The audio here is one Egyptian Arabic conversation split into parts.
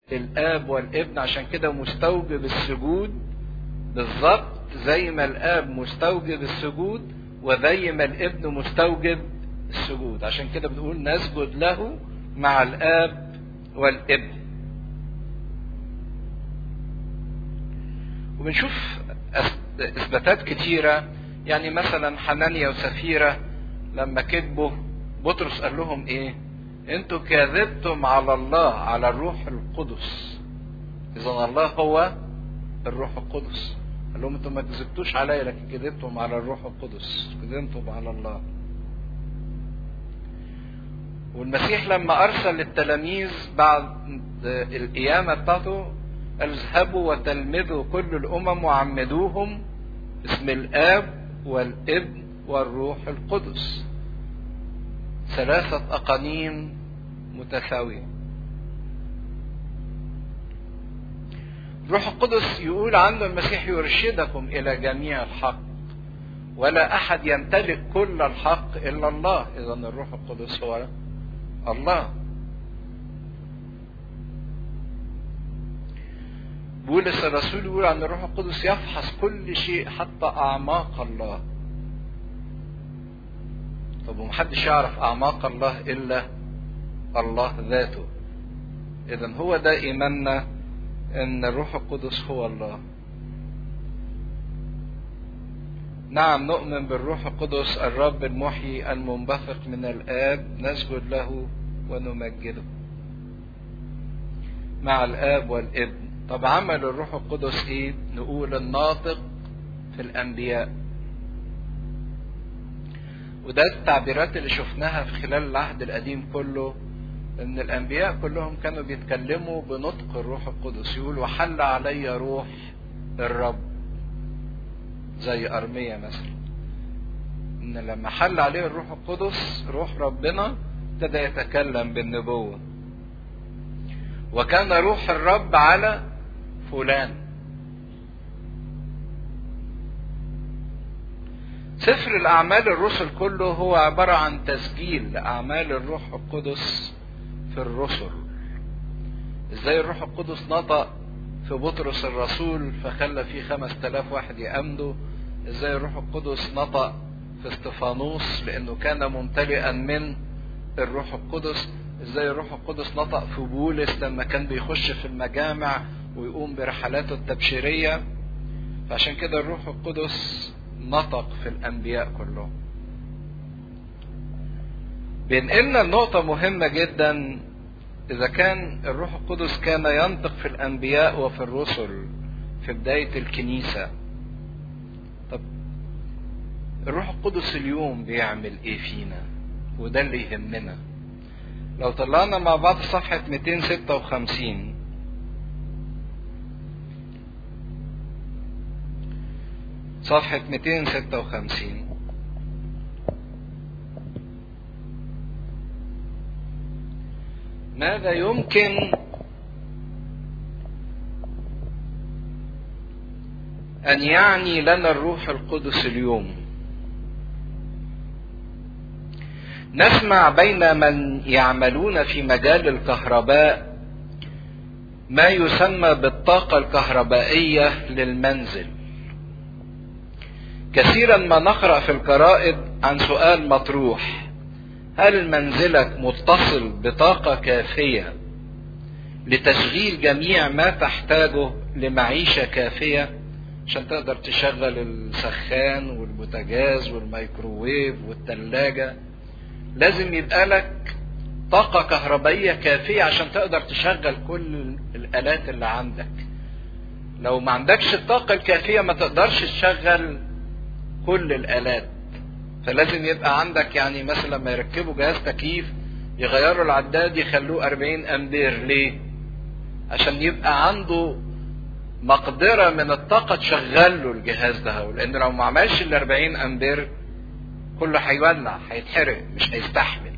الاب والابن عشان كده مستوجب السجود بالظبط زي ما الاب مستوجب السجود وزي ما الابن مستوجب السجود عشان كده بنقول نسجد له مع الاب والابن وبنشوف اثباتات كتيرة يعني مثلا حنانيا وسفيرة لما كذبوا بطرس قال لهم ايه انتوا كذبتم على الله على الروح القدس اذا الله هو الروح القدس قال لهم انتوا ما كذبتوش عليا لكن كذبتم على الروح القدس كذبتم على الله والمسيح لما ارسل التلاميذ بعد القيامه بتاعته قال اذهبوا وتلمذوا كل الامم وعمدوهم اسم الاب والابن والروح القدس ثلاثه اقانيم متساويه الروح القدس يقول عنه المسيح يرشدكم الى جميع الحق ولا احد يمتلك كل الحق الا الله اذا الروح القدس هو الله بولس الرسول يقول عن الروح القدس يفحص كل شيء حتى اعماق الله طب ومحدش يعرف اعماق الله الا الله ذاته اذا هو ده ايماننا ان الروح القدس هو الله نعم نؤمن بالروح القدس الرب المحيي المنبثق من الاب نسجد له ونمجده مع الاب والابن طب عمل الروح القدس ايه نقول الناطق في الانبياء وده التعبيرات اللي شفناها في خلال العهد القديم كله ان الانبياء كلهم كانوا بيتكلموا بنطق الروح القدس يقول وحل علي روح الرب زي ارميا مثلا ان لما حل عليه الروح القدس روح ربنا ابتدى يتكلم بالنبوه وكان روح الرب على فلان سفر الأعمال الرسل كله هو عبارة عن تسجيل لأعمال الروح القدس في الرسل ازاي الروح القدس نطق في بطرس الرسول فخلى فيه خمس تلاف واحد يأمنوا ازاي الروح القدس نطق في استفانوس لانه كان ممتلئا من الروح القدس ازاي الروح القدس نطق في بولس لما كان بيخش في المجامع ويقوم برحلاته التبشيرية فعشان كده الروح القدس نطق في الانبياء كلهم بينقلنا النقطة مهمة جدا إذا كان الروح القدس كان ينطق في الأنبياء وفي الرسل في بداية الكنيسة طب الروح القدس اليوم بيعمل إيه فينا وده اللي يهمنا لو طلعنا مع بعض صفحة 256 صفحة 256 ماذا يمكن أن يعني لنا الروح القدس اليوم نسمع بين من يعملون في مجال الكهرباء ما يسمى بالطاقة الكهربائية للمنزل كثيرا ما نقرأ في الجرائد عن سؤال مطروح هل منزلك متصل بطاقة كافية لتشغيل جميع ما تحتاجه لمعيشة كافية عشان تقدر تشغل السخان والبوتاجاز والميكروويف والتلاجة لازم يبقى لك طاقة كهربائية كافية عشان تقدر تشغل كل الآلات اللي عندك لو ما عندكش الطاقة الكافية ما تقدرش تشغل كل الآلات فلازم يبقى عندك يعني مثلا لما يركبوا جهاز تكييف يغيروا العداد يخلوه 40 امبير ليه؟ عشان يبقى عنده مقدرة من الطاقة تشغل له الجهاز ده لأن لو ما عملش ال 40 امبير كله هيولع هيتحرق مش هيستحمل.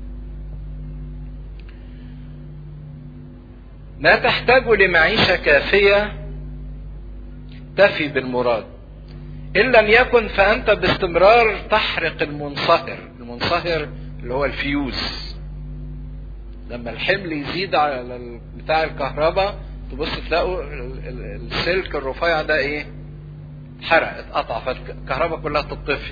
ما تحتاج لمعيشة كافية تفي بالمراد. إن لم يكن فأنت باستمرار تحرق المنصهر، المنصهر اللي هو الفيوز. لما الحمل يزيد على بتاع الكهرباء تبص تلاقوا السلك الرفيع ده ايه اتحرق اتقطع فالكهرباء كلها تطفي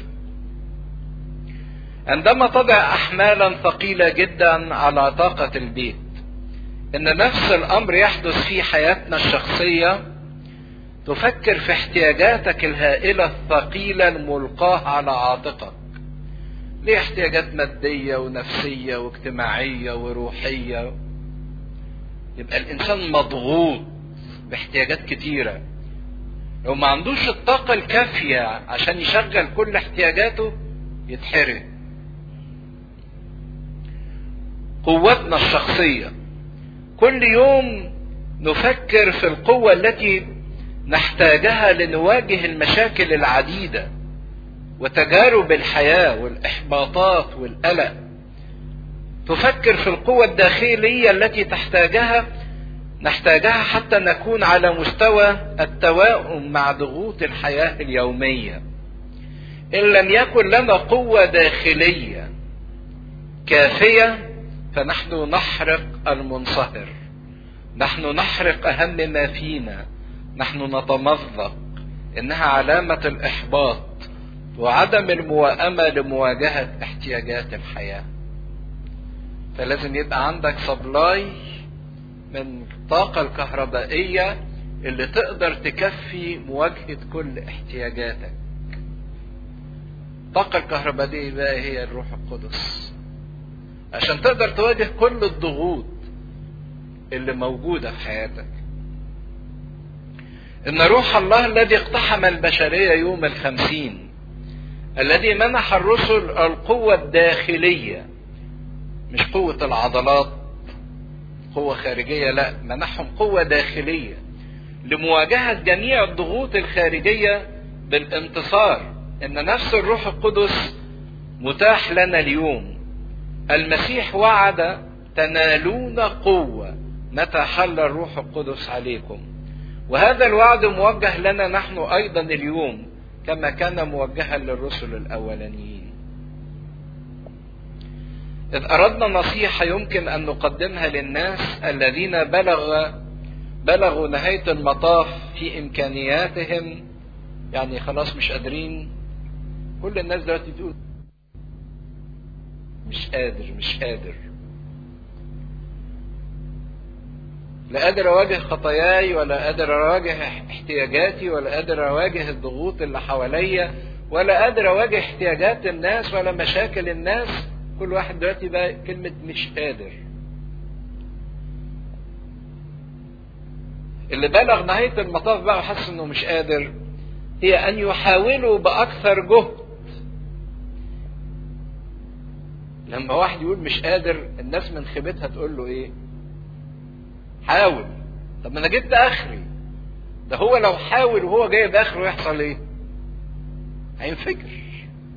عندما تضع احمالا ثقيله جدا على طاقه البيت ان نفس الامر يحدث في حياتنا الشخصيه تفكر في احتياجاتك الهائله الثقيله الملقاه على عاتقك ليه احتياجات ماديه ونفسيه واجتماعيه وروحيه يبقى الانسان مضغوط باحتياجات كتيره لو ما عندوش الطاقه الكافيه عشان يشغل كل احتياجاته يتحرق قوتنا الشخصيه كل يوم نفكر في القوه التي نحتاجها لنواجه المشاكل العديده وتجارب الحياه والاحباطات والقلق تفكر في القوه الداخليه التي تحتاجها نحتاجها حتى نكون على مستوى التواؤم مع ضغوط الحياه اليوميه ان لم يكن لنا قوه داخليه كافيه فنحن نحرق المنصهر نحن نحرق اهم ما فينا نحن نتمزق انها علامه الاحباط وعدم الموائمه لمواجهه احتياجات الحياه فلازم يبقى عندك سبلاي من الطاقه الكهربائيه اللي تقدر تكفي مواجهه كل احتياجاتك الطاقه الكهربائيه بقى هي الروح القدس عشان تقدر تواجه كل الضغوط اللي موجوده في حياتك ان روح الله الذي اقتحم البشريه يوم الخمسين الذي منح الرسل القوه الداخليه مش قوه العضلات قوه خارجيه لا منحهم قوه داخليه لمواجهه جميع الضغوط الخارجيه بالانتصار ان نفس الروح القدس متاح لنا اليوم المسيح وعد تنالون قوه متى حل الروح القدس عليكم وهذا الوعد موجه لنا نحن ايضا اليوم كما كان موجها للرسل الاولانيين اذ اردنا نصيحه يمكن ان نقدمها للناس الذين بلغ بلغوا نهايه المطاف في امكانياتهم يعني خلاص مش قادرين كل الناس دلوقتي تقول مش قادر مش قادر لا قادر اواجه خطاياي ولا قادر اواجه احتياجاتي ولا قادر اواجه الضغوط اللي حواليا ولا قادر اواجه احتياجات الناس ولا مشاكل الناس كل واحد دلوقتي بقى كلمة مش قادر اللي بلغ نهاية المطاف بقى وحس انه مش قادر هي ان يحاولوا باكثر جهد لما واحد يقول مش قادر الناس من خيبتها تقول له ايه حاول طب ما انا جبت اخري ده هو لو حاول وهو جايب اخره يحصل ايه هينفجر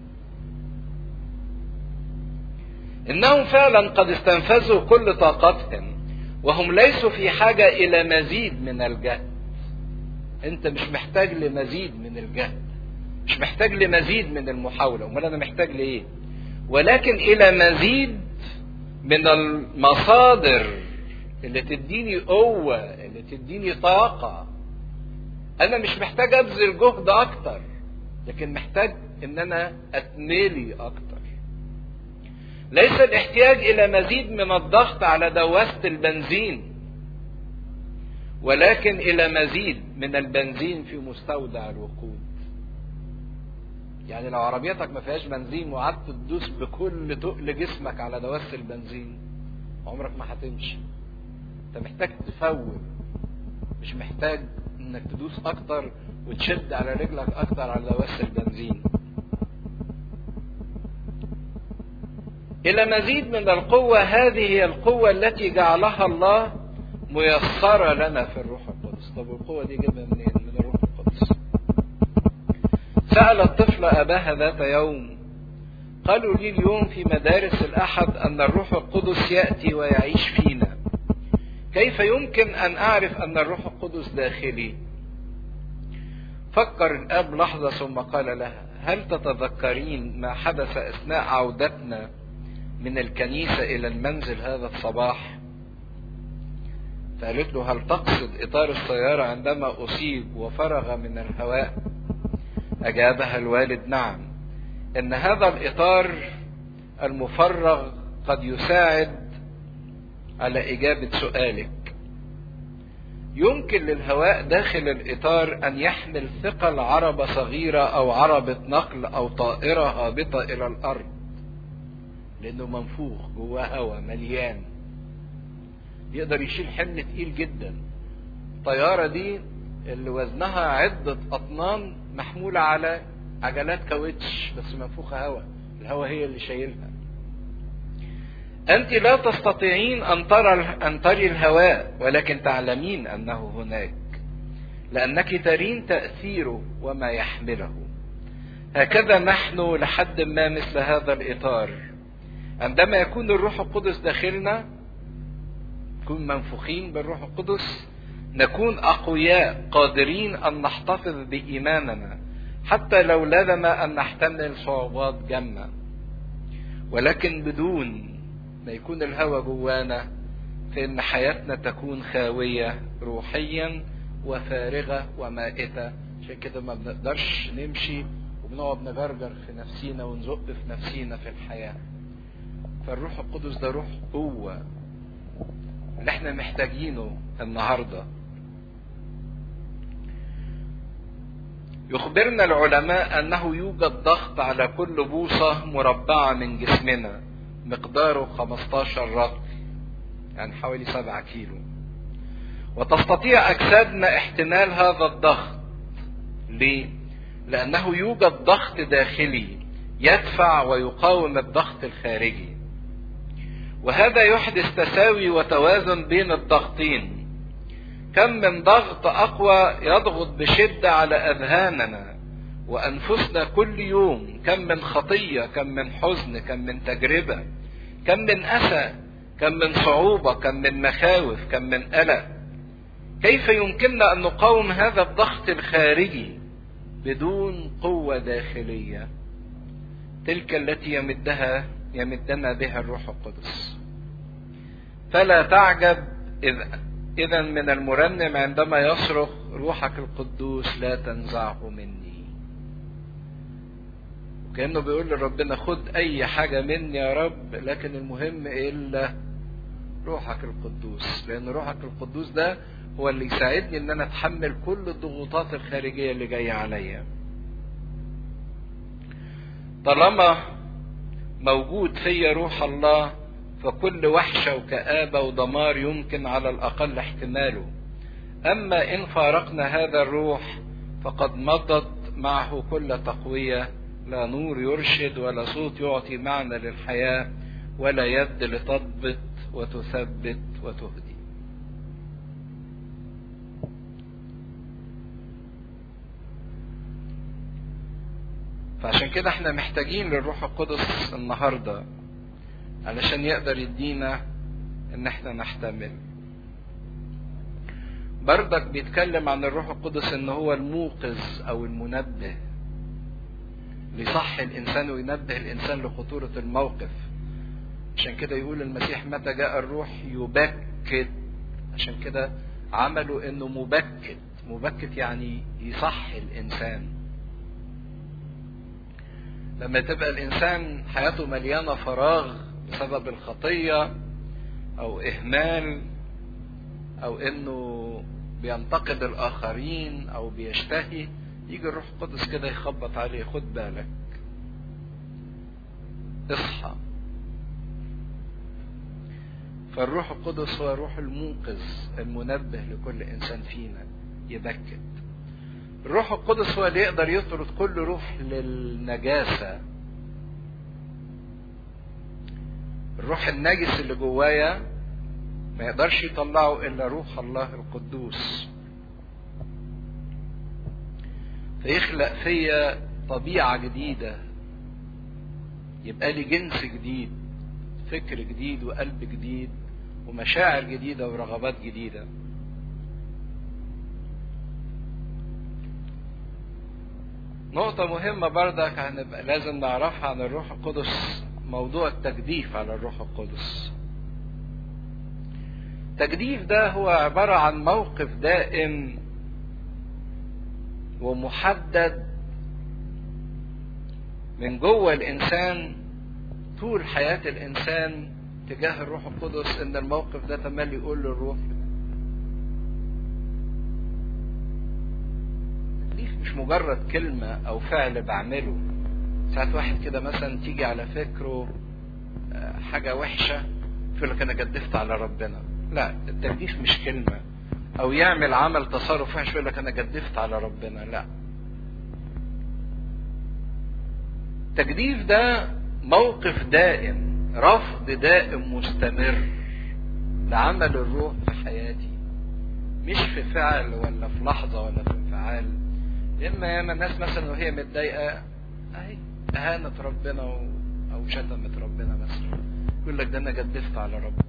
انهم فعلا قد استنفذوا كل طاقتهم وهم ليسوا في حاجة الى مزيد من الجهد انت مش محتاج لمزيد من الجهد مش محتاج لمزيد من المحاولة امال انا محتاج لايه ولكن الى مزيد من المصادر اللي تديني قوة اللي تديني طاقة انا مش محتاج ابذل جهد اكتر لكن محتاج ان انا اتملي اكتر ليس الاحتياج الى مزيد من الضغط على دواسة البنزين ولكن الى مزيد من البنزين في مستودع الوقود يعني لو عربيتك ما فيهاش بنزين وقعدت تدوس بكل تقل جسمك على دواسة البنزين عمرك ما هتمشي انت محتاج تفوت مش محتاج انك تدوس اكتر وتشد على رجلك اكتر على دواسة البنزين الى مزيد من القوة هذه هي القوة التي جعلها الله ميسرة لنا في الروح القدس طب القوة دي جبنا منين من الروح القدس سأل الطفل أباها ذات يوم قالوا لي اليوم في مدارس الأحد أن الروح القدس يأتي ويعيش فينا كيف يمكن أن أعرف أن الروح القدس داخلي فكر الأب لحظة ثم قال لها هل تتذكرين ما حدث أثناء عودتنا من الكنيسة إلى المنزل هذا الصباح فقالت له هل تقصد إطار السيارة عندما أصيب وفرغ من الهواء أجابها الوالد نعم إن هذا الإطار المفرغ قد يساعد على إجابة سؤالك يمكن للهواء داخل الإطار أن يحمل ثقل عربة صغيرة أو عربة نقل أو طائرة هابطة إلى الأرض لأنه منفوخ جواه هواء مليان يقدر يشيل حمل تقيل جدا الطيارة دي اللي وزنها عدة أطنان محمولة على عجلات كاوتش بس منفوخة هواء الهواء هي اللي شايلها أنت لا تستطيعين أن ترى أن تري الهواء ولكن تعلمين أنه هناك لأنك ترين تأثيره وما يحمله هكذا نحن لحد ما مثل هذا الإطار عندما يكون الروح القدس داخلنا نكون منفوخين بالروح القدس نكون أقوياء قادرين أن نحتفظ بإيماننا حتى لو لزم أن نحتمل صعوبات جمة ولكن بدون ما يكون الهوى جوانا فإن حياتنا تكون خاوية روحيا وفارغة ومائتة عشان كده ما بنقدرش نمشي وبنقعد نجرجر في نفسينا ونزق في نفسينا في الحياة فالروح القدس ده روح قوة اللي احنا محتاجينه النهاردة يخبرنا العلماء انه يوجد ضغط على كل بوصة مربعة من جسمنا مقداره 15 رطل يعني حوالي 7 كيلو وتستطيع اجسادنا احتمال هذا الضغط ليه لانه يوجد ضغط داخلي يدفع ويقاوم الضغط الخارجي وهذا يحدث تساوي وتوازن بين الضغطين كم من ضغط اقوى يضغط بشده على اذهاننا وانفسنا كل يوم كم من خطيه كم من حزن كم من تجربه كم من اسى كم من صعوبه كم من مخاوف كم من قلق كيف يمكننا ان نقاوم هذا الضغط الخارجي بدون قوه داخليه تلك التي يمدها يمدنا بها الروح القدس فلا تعجب إذ إذا من المرنم عندما يصرخ روحك القدوس لا تنزعه مني وكأنه بيقول لربنا خد أي حاجة مني يا رب لكن المهم إلا روحك القدوس لأن روحك القدوس ده هو اللي يساعدني إن أنا أتحمل كل الضغوطات الخارجية اللي جاية عليا طالما موجود فيا روح الله فكل وحشة وكآبة ودمار يمكن على الأقل احتماله أما إن فارقنا هذا الروح فقد مضت معه كل تقوية لا نور يرشد ولا صوت يعطي معنى للحياة ولا يد لتضبط وتثبت وتهدي فعشان كده احنا محتاجين للروح القدس النهارده علشان يقدر يدينا ان احنا نحتمل بردك بيتكلم عن الروح القدس ان هو الموقظ او المنبه ليصحي الانسان وينبه الانسان لخطورة الموقف عشان كده يقول المسيح متى جاء الروح يبكت عشان كده عملوا انه مبكت مبكت يعني يصحي الانسان لما تبقى الانسان حياته مليانه فراغ بسبب الخطيه او اهمال او انه بينتقد الاخرين او بيشتهي يجي الروح القدس كده يخبط عليه خد بالك اصحى فالروح القدس هو روح المنقذ المنبه لكل انسان فينا يبكت الروح القدس هو اللي يقدر يطرد كل روح للنجاسة الروح النجس اللي جوايا ما يقدرش يطلعه إلا روح الله القدوس فيخلق فيا طبيعة جديدة يبقى لي جنس جديد فكر جديد وقلب جديد ومشاعر جديدة ورغبات جديدة نقطة مهمة بردك هنبقى لازم نعرفها عن الروح القدس موضوع التجديف على الروح القدس التجديف ده هو عبارة عن موقف دائم ومحدد من جوه الإنسان طول حياة الإنسان تجاه الروح القدس إن الموقف ده تملي يقول للروح التكليف مش مجرد كلمة أو فعل بعمله ساعات واحد كده مثلا تيجي على فكره حاجة وحشة يقول لك أنا جدفت على ربنا لا التجديف مش كلمة أو يعمل عمل تصرف وحش يقول لك أنا جدفت على ربنا لا التجديف ده موقف دائم رفض دائم مستمر لعمل الروح في حياتي مش في فعل ولا في لحظة ولا في انفعال إما ياما الناس مثلا وهي متضايقة أهي أهانت ربنا و... أو شتمت ربنا مثلا يقول لك ده أنا جدفت على ربنا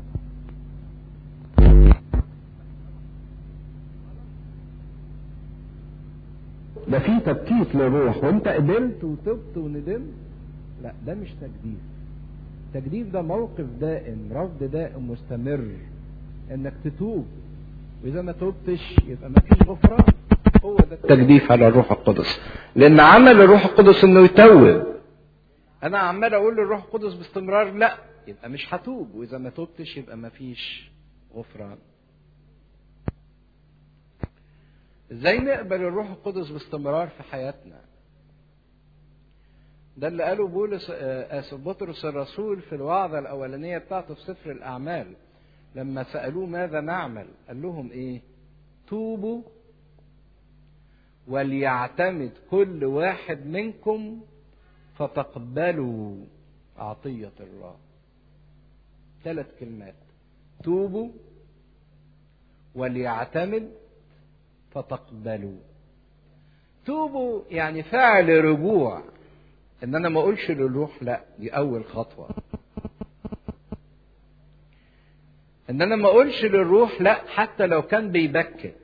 ده في تبكيت للروح وانت قبلت وتبت وندمت لا ده مش تجديف التجديف ده موقف دائم رفض دائم مستمر انك تتوب واذا ما توبتش يبقى ما فيش غفران هو ده التجديف على الروح القدس لان عمل الروح القدس انه يتوب انا عمال اقول للروح القدس باستمرار لا يبقى مش هتوب واذا ما توبتش يبقى ما فيش غفران ازاي نقبل الروح القدس باستمرار في حياتنا ده اللي قاله بولس اسف بطرس الرسول في الوعظه الاولانيه بتاعته في سفر الاعمال لما سالوه ماذا نعمل قال لهم ايه توبوا وليعتمد كل واحد منكم فتقبلوا عطيه الله ثلاث كلمات توبوا وليعتمد فتقبلوا توبوا يعني فعل رجوع ان انا ما اقولش للروح لا دي اول خطوه ان انا ما اقولش للروح لا حتى لو كان بيبكت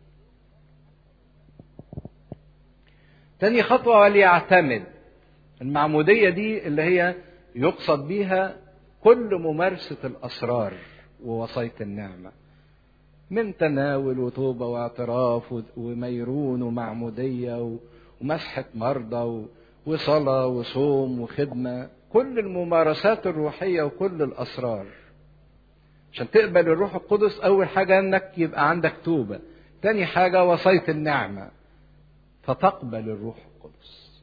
تاني خطوه وليعتمد المعموديه دي اللي هي يقصد بيها كل ممارسه الاسرار ووصيه النعمه من تناول وتوبة واعتراف وميرون ومعمودية ومسحة مرضى وصلاة وصوم وخدمة كل الممارسات الروحية وكل الأسرار عشان تقبل الروح القدس أول حاجة أنك يبقى عندك توبة تاني حاجة وصية النعمة فتقبل الروح القدس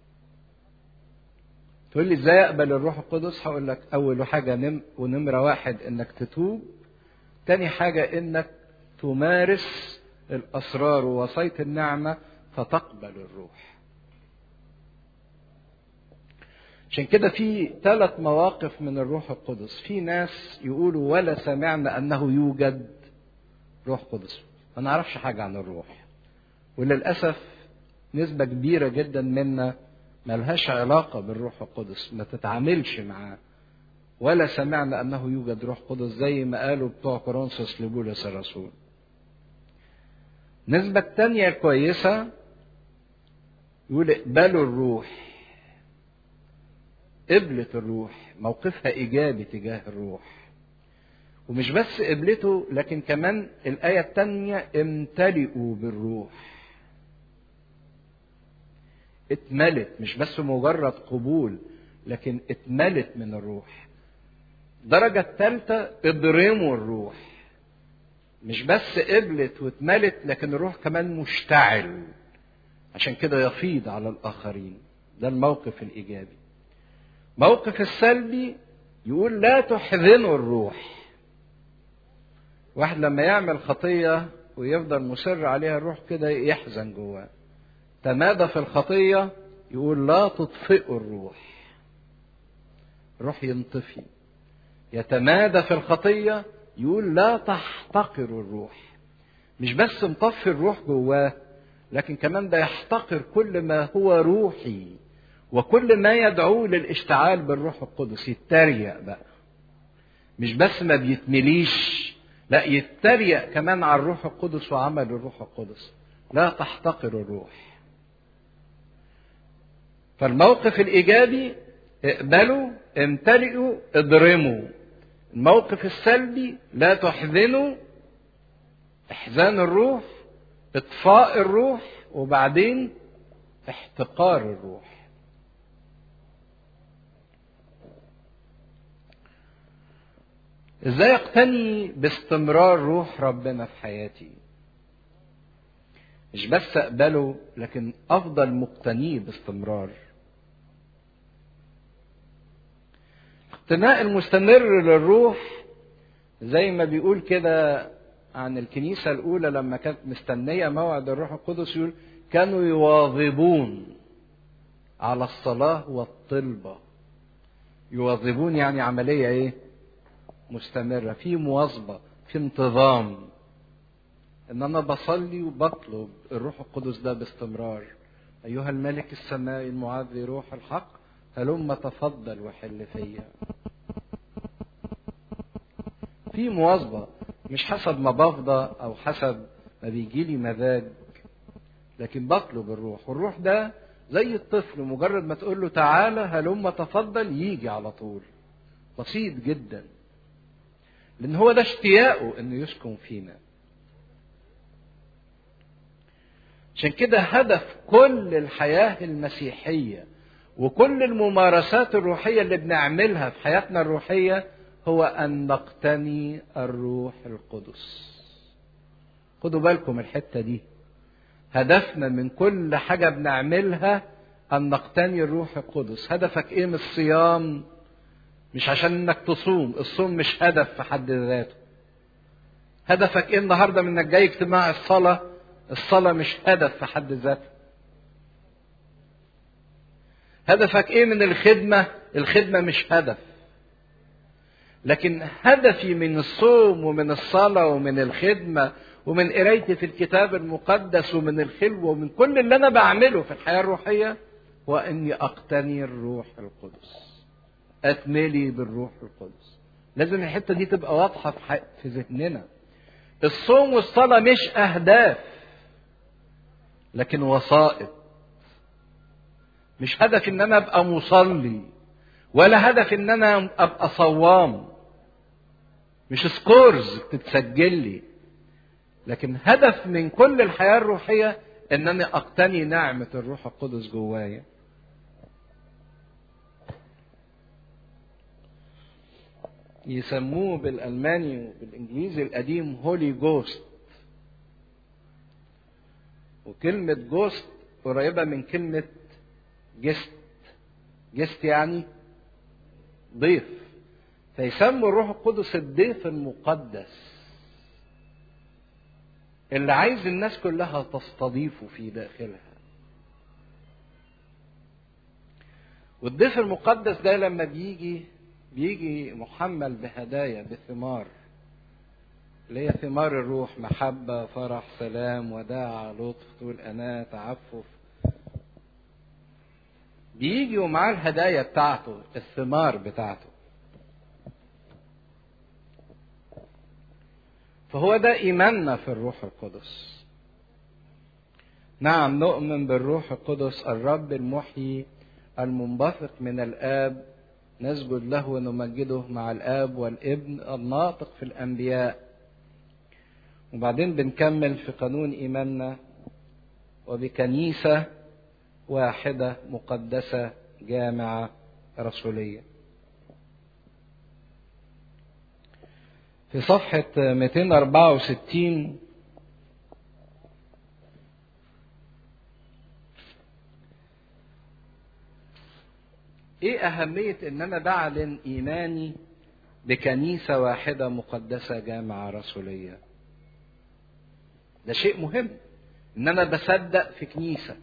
تقول لي ازاي اقبل الروح القدس هقول لك اول حاجة نم ونمرة واحد انك تتوب تاني حاجة انك تمارس الاسرار ووصية النعمة فتقبل الروح عشان كده في ثلاث مواقف من الروح القدس في ناس يقولوا ولا سمعنا انه يوجد روح قدس ما نعرفش حاجة عن الروح وللأسف نسبة كبيرة جدا منا ملهاش علاقة بالروح القدس ما تتعاملش معاه ولا سمعنا انه يوجد روح قدس زي ما قالوا بتوع كورنثوس لبولس الرسول النسبة التانية كويسة يقول اقبلوا الروح قبلت الروح موقفها ايجابي تجاه الروح ومش بس قبلته لكن كمان الآية التانية امتلئوا بالروح اتملت مش بس مجرد قبول لكن اتملت من الروح الدرجة الثالثة اضرموا الروح مش بس قبلت واتملت لكن الروح كمان مشتعل عشان كده يفيض على الآخرين ده الموقف الإيجابي موقف السلبي يقول لا تحزنوا الروح واحد لما يعمل خطية ويفضل مصر عليها الروح كده يحزن جواه تمادى في الخطية يقول لا تطفئوا الروح الروح ينطفي يتمادى في الخطية يقول لا تحتقروا الروح مش بس مطفي الروح جواه لكن كمان ده يحتقر كل ما هو روحي وكل ما يدعوه للاشتعال بالروح القدس يتريق بقى مش بس ما بيتمليش لا يتريق كمان على الروح القدس وعمل الروح القدس لا تحتقر الروح فالموقف الايجابي اقبلوا امتلئوا اضرموا الموقف السلبي لا تحزنوا احزان الروح اطفاء الروح وبعدين احتقار الروح ازاي اقتني باستمرار روح ربنا في حياتي مش بس اقبله لكن افضل مقتنيه باستمرار اقتناء المستمر للروح زي ما بيقول كده عن الكنيسة الأولى لما كانت مستنية موعد الروح القدس يقول كانوا يواظبون على الصلاة والطلبة يواظبون يعني عملية ايه مستمرة في مواظبة في انتظام ان انا بصلي وبطلب الروح القدس ده باستمرار ايها الملك السماوي المعاد روح الحق هلم تفضل وحل فيا في مواظبة مش حسب ما بفضى او حسب ما بيجي لي مزاج لكن بطلب الروح والروح ده زي الطفل مجرد ما تقول له تعالى هلم تفضل يجي على طول بسيط جدا لان هو ده اشتياقه انه يسكن فينا عشان كده هدف كل الحياة المسيحية وكل الممارسات الروحية اللي بنعملها في حياتنا الروحية هو أن نقتني الروح القدس خدوا بالكم الحتة دي هدفنا من كل حاجة بنعملها أن نقتني الروح القدس هدفك إيه من الصيام مش عشان إنك تصوم الصوم مش هدف في حد ذاته هدفك إيه النهاردة من إنك جاي اجتماع الصلاة الصلاة مش هدف في حد ذاته هدفك ايه من الخدمة الخدمة مش هدف لكن هدفي من الصوم ومن الصلاة ومن الخدمة ومن قرايتي في الكتاب المقدس ومن الخلوة ومن كل اللي أنا بعمله في الحياة الروحية هو إني أقتني الروح القدس أتملي بالروح القدس لازم الحتة دي تبقى واضحة في, في ذهننا الصوم والصلاة مش أهداف لكن وسائط مش هدف ان انا ابقى مصلي ولا هدف ان انا ابقى صوام مش سكورز بتتسجل لي لكن هدف من كل الحياة الروحية ان انا اقتني نعمة الروح القدس جوايا يسموه بالالماني وبالانجليزي القديم هولي جوست وكلمة جوست قريبة من كلمة جست جست يعني ضيف فيسموا الروح القدس الضيف المقدس اللي عايز الناس كلها تستضيفه في داخلها والضيف المقدس ده لما بيجي بيجي محمل بهدايا بثمار اللي هي ثمار الروح محبة فرح سلام وداع لطف طول أناة تعفف بيجي ومعاه الهدايا بتاعته الثمار بتاعته فهو ده إيماننا في الروح القدس نعم نؤمن بالروح القدس الرب المحيي المنبثق من الآب نسجد له ونمجده مع الآب والابن الناطق في الأنبياء وبعدين بنكمل في قانون إيماننا وبكنيسة واحدة مقدسة جامعة رسولية في صفحة 264 ايه اهمية ان انا بعلن ايماني بكنيسة واحدة مقدسة جامعة رسولية ده شيء مهم ان انا بصدق في كنيسة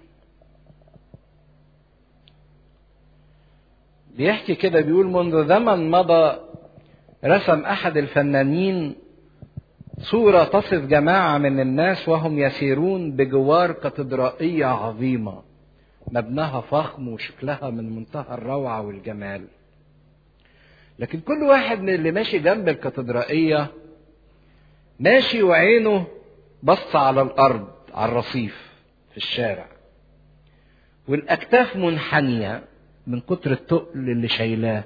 بيحكي كده بيقول منذ زمن مضى رسم احد الفنانين صورة تصف جماعة من الناس وهم يسيرون بجوار كاتدرائية عظيمة مبناها فخم وشكلها من منتهى الروعة والجمال لكن كل واحد من اللي ماشي جنب الكاتدرائية ماشي وعينه بص على الأرض على الرصيف في الشارع والأكتاف منحنية من كتر التقل اللي شايلاه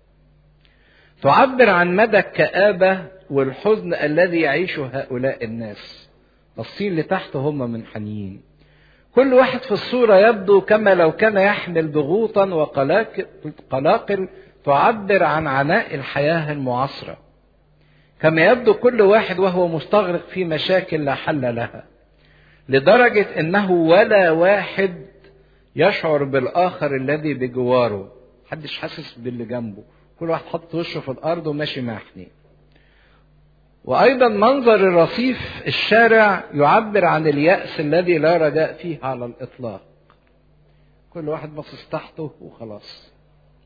تعبر عن مدى الكآبة والحزن الذي يعيشه هؤلاء الناس باصين لتحت هم منحنيين كل واحد في الصورة يبدو كما لو كان يحمل ضغوطا وقلاقل تعبر عن عناء الحياة المعاصرة كما يبدو كل واحد وهو مستغرق في مشاكل لا حل لها لدرجة انه ولا واحد يشعر بالاخر الذي بجواره محدش حاسس باللي جنبه كل واحد حط وشه في الارض وماشي محني وايضا منظر الرصيف الشارع يعبر عن اليأس الذي لا رجاء فيه على الاطلاق كل واحد باصص تحته وخلاص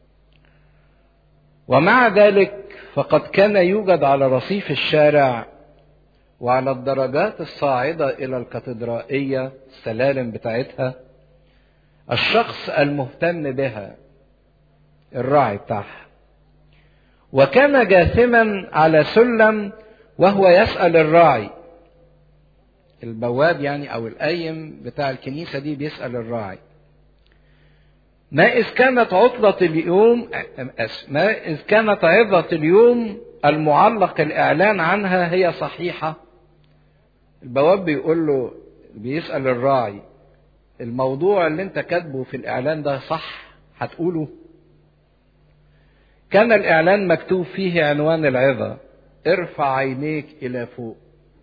ومع ذلك فقد كان يوجد على رصيف الشارع وعلى الدرجات الصاعدة إلى الكاتدرائية السلالم بتاعتها الشخص المهتم بها الراعي بتاعها وكان جاثما على سلم وهو يسأل الراعي البواب يعني أو القايم بتاع الكنيسة دي بيسأل الراعي ما إذ كانت عطلة اليوم ما إذ كانت عظة اليوم المعلق الإعلان عنها هي صحيحة البواب بيقول له بيسأل الراعي الموضوع اللي انت كاتبه في الإعلان ده صح هتقوله كان الإعلان مكتوب فيه عنوان العظة ارفع عينيك إلى فوق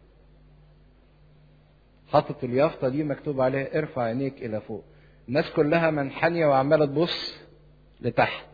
حاطط اليافطة دي مكتوب عليها ارفع عينيك إلى فوق الناس كلها منحنية وعمالة تبص لتحت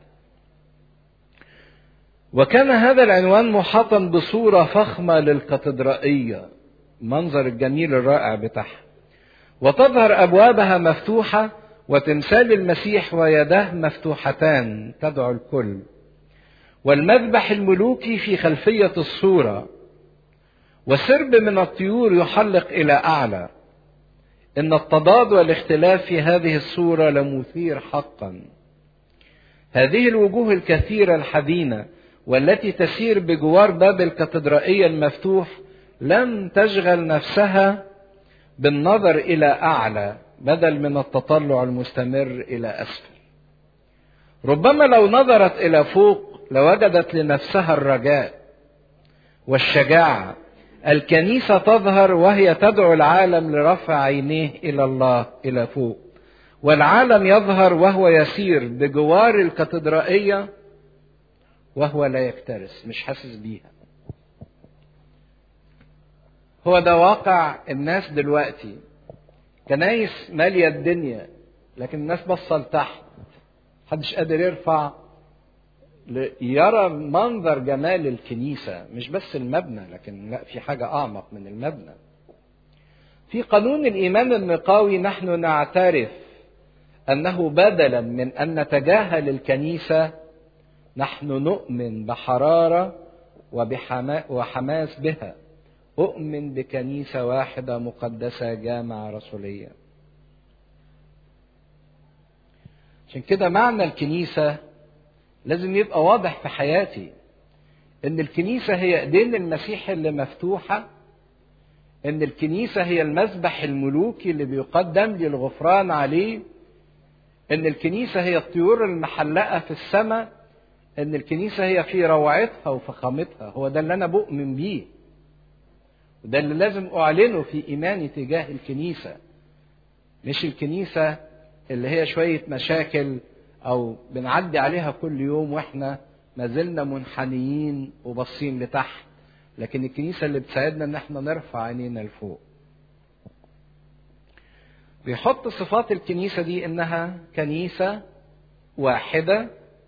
وكان هذا العنوان محاطا بصورة فخمة للكاتدرائية المنظر الجميل الرائع بتاعها وتظهر أبوابها مفتوحة وتمثال المسيح ويداه مفتوحتان تدعو الكل والمذبح الملوكي في خلفية الصورة وسرب من الطيور يحلق إلى أعلى إن التضاد والاختلاف في هذه الصورة لمثير حقا هذه الوجوه الكثيرة الحزينة والتي تسير بجوار باب الكاتدرائية المفتوح لم تشغل نفسها بالنظر إلى أعلى بدل من التطلع المستمر إلى أسفل ربما لو نظرت إلى فوق لوجدت لنفسها الرجاء والشجاعة الكنيسة تظهر وهي تدعو العالم لرفع عينيه إلى الله إلى فوق والعالم يظهر وهو يسير بجوار الكاتدرائية وهو لا يكترث مش حاسس بيها هو ده واقع الناس دلوقتي كنايس مالية الدنيا لكن الناس بصة لتحت محدش قادر يرفع يرى منظر جمال الكنيسة مش بس المبنى لكن لا في حاجة أعمق من المبنى في قانون الإيمان النقاوي نحن نعترف أنه بدلا من أن نتجاهل الكنيسة نحن نؤمن بحرارة وحماس بها أؤمن بكنيسة واحدة مقدسة جامعة رسولية عشان كده معنى الكنيسة لازم يبقى واضح في حياتي ان الكنيسة هي ايدين المسيح اللي مفتوحة ان الكنيسة هي المذبح الملوكي اللي بيقدم لي الغفران عليه ان الكنيسة هي الطيور المحلقة في السماء ان الكنيسة هي في روعتها وفخامتها هو ده اللي انا بؤمن بيه وده اللي لازم اعلنه في ايماني تجاه الكنيسة مش الكنيسة اللي هي شوية مشاكل او بنعدي عليها كل يوم واحنا ما زلنا منحنيين وباصين لتحت لكن الكنيسه اللي بتساعدنا ان احنا نرفع عينينا لفوق بيحط صفات الكنيسه دي انها كنيسه واحده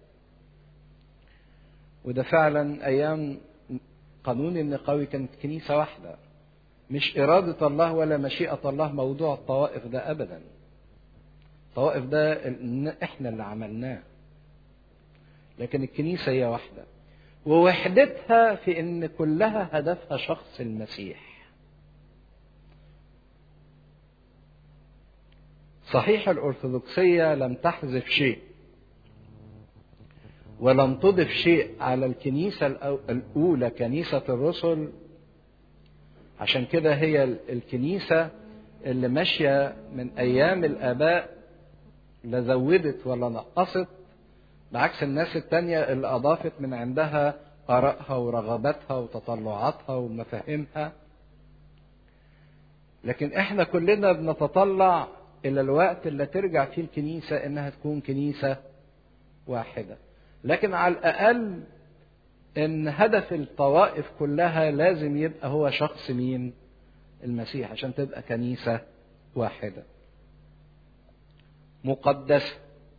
وده فعلا ايام قانون النقاوي كانت كنيسه واحده مش اراده الله ولا مشيئه الله موضوع الطوائف ده ابدا الطوائف ده احنا اللي عملناه لكن الكنيسة هي واحدة ووحدتها في ان كلها هدفها شخص المسيح صحيح الأرثوذكسية لم تحذف شيء ولم تضف شيء على الكنيسة الأولى كنيسة الرسل عشان كده هي الكنيسة اللي ماشية من أيام الآباء لا زودت ولا نقصت بعكس الناس التانية اللي أضافت من عندها آرائها ورغباتها وتطلعاتها ومفاهيمها لكن احنا كلنا بنتطلع إلى الوقت اللي ترجع فيه الكنيسة إنها تكون كنيسة واحدة لكن على الأقل إن هدف الطوائف كلها لازم يبقى هو شخص مين؟ المسيح عشان تبقى كنيسة واحدة مقدسة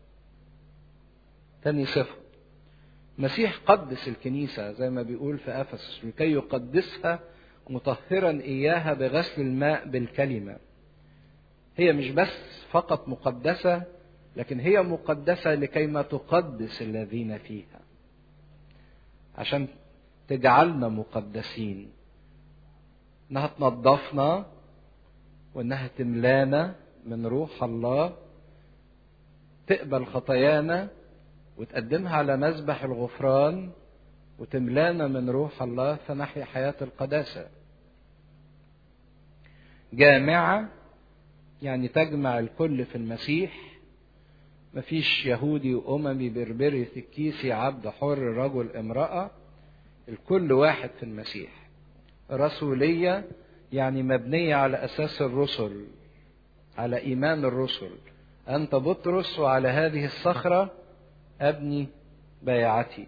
تاني صفة المسيح قدس الكنيسة زي ما بيقول في أفسس لكي يقدسها مطهرا إياها بغسل الماء بالكلمة هي مش بس فقط مقدسة لكن هي مقدسة لكي ما تقدس الذين فيها عشان تجعلنا مقدسين انها تنظفنا وانها تملانا من روح الله تقبل خطايانا وتقدمها على مذبح الغفران وتملانا من روح الله فنحيا حياة القداسة جامعة يعني تجمع الكل في المسيح مفيش يهودي وأممي بربري سكيسي عبد حر رجل امرأة الكل واحد في المسيح رسولية يعني مبنية على أساس الرسل على إيمان الرسل أنت بطرس وعلى هذه الصخرة أبني بيعتي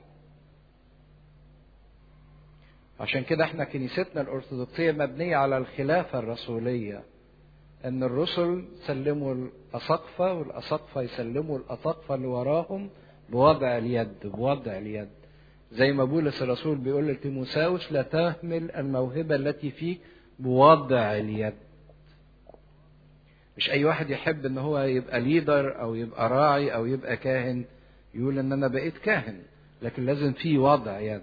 عشان كده احنا كنيستنا الأرثوذكسية مبنية على الخلافة الرسولية أن الرسل سلموا الأساقفة والأساقفة يسلموا الأساقفة اللي وراهم بوضع اليد بوضع اليد زي ما بولس الرسول بيقول لتيموساوس لا تهمل الموهبة التي فيك بوضع اليد مش أي واحد يحب إن هو يبقى ليدر أو يبقى راعي أو يبقى كاهن يقول إن أنا بقيت كاهن لكن لازم في وضع يد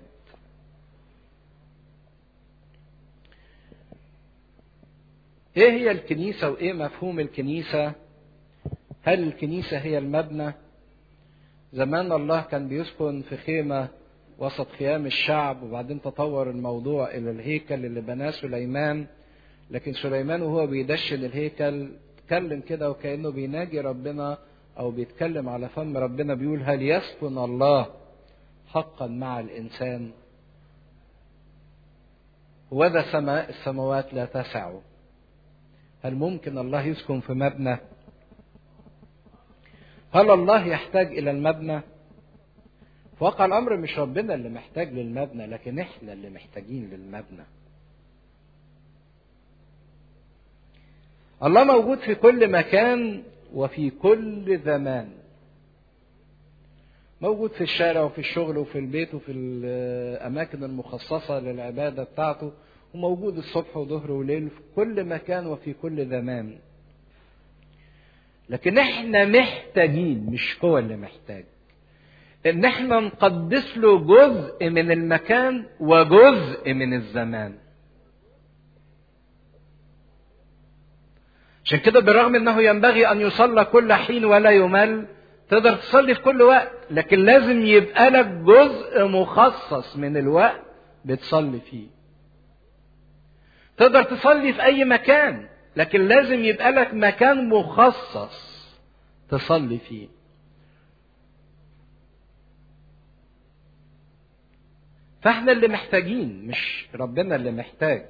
ايه هي الكنيسة وايه مفهوم الكنيسة هل الكنيسة هي المبنى زمان الله كان بيسكن في خيمة وسط خيام الشعب وبعدين تطور الموضوع الى الهيكل اللي بناه سليمان لكن سليمان وهو بيدشن الهيكل اتكلم كده وكأنه بيناجي ربنا او بيتكلم على فم ربنا بيقول هل يسكن الله حقا مع الانسان وذا سماء السماوات لا تسعه هل ممكن الله يسكن في مبنى هل الله يحتاج الى المبنى في واقع الامر مش ربنا اللي محتاج للمبنى لكن احنا اللي محتاجين للمبنى الله موجود في كل مكان وفي كل زمان موجود في الشارع وفي الشغل وفي البيت وفي الاماكن المخصصه للعباده بتاعته وموجود الصبح وظهر وليل في كل مكان وفي كل زمان لكن احنا محتاجين مش هو اللي محتاج ان احنا نقدس له جزء من المكان وجزء من الزمان عشان كده بالرغم انه ينبغي ان يصلى كل حين ولا يمل تقدر تصلي في كل وقت لكن لازم يبقى لك جزء مخصص من الوقت بتصلي فيه تقدر تصلي في اي مكان لكن لازم يبقى لك مكان مخصص تصلي فيه فاحنا اللي محتاجين مش ربنا اللي محتاج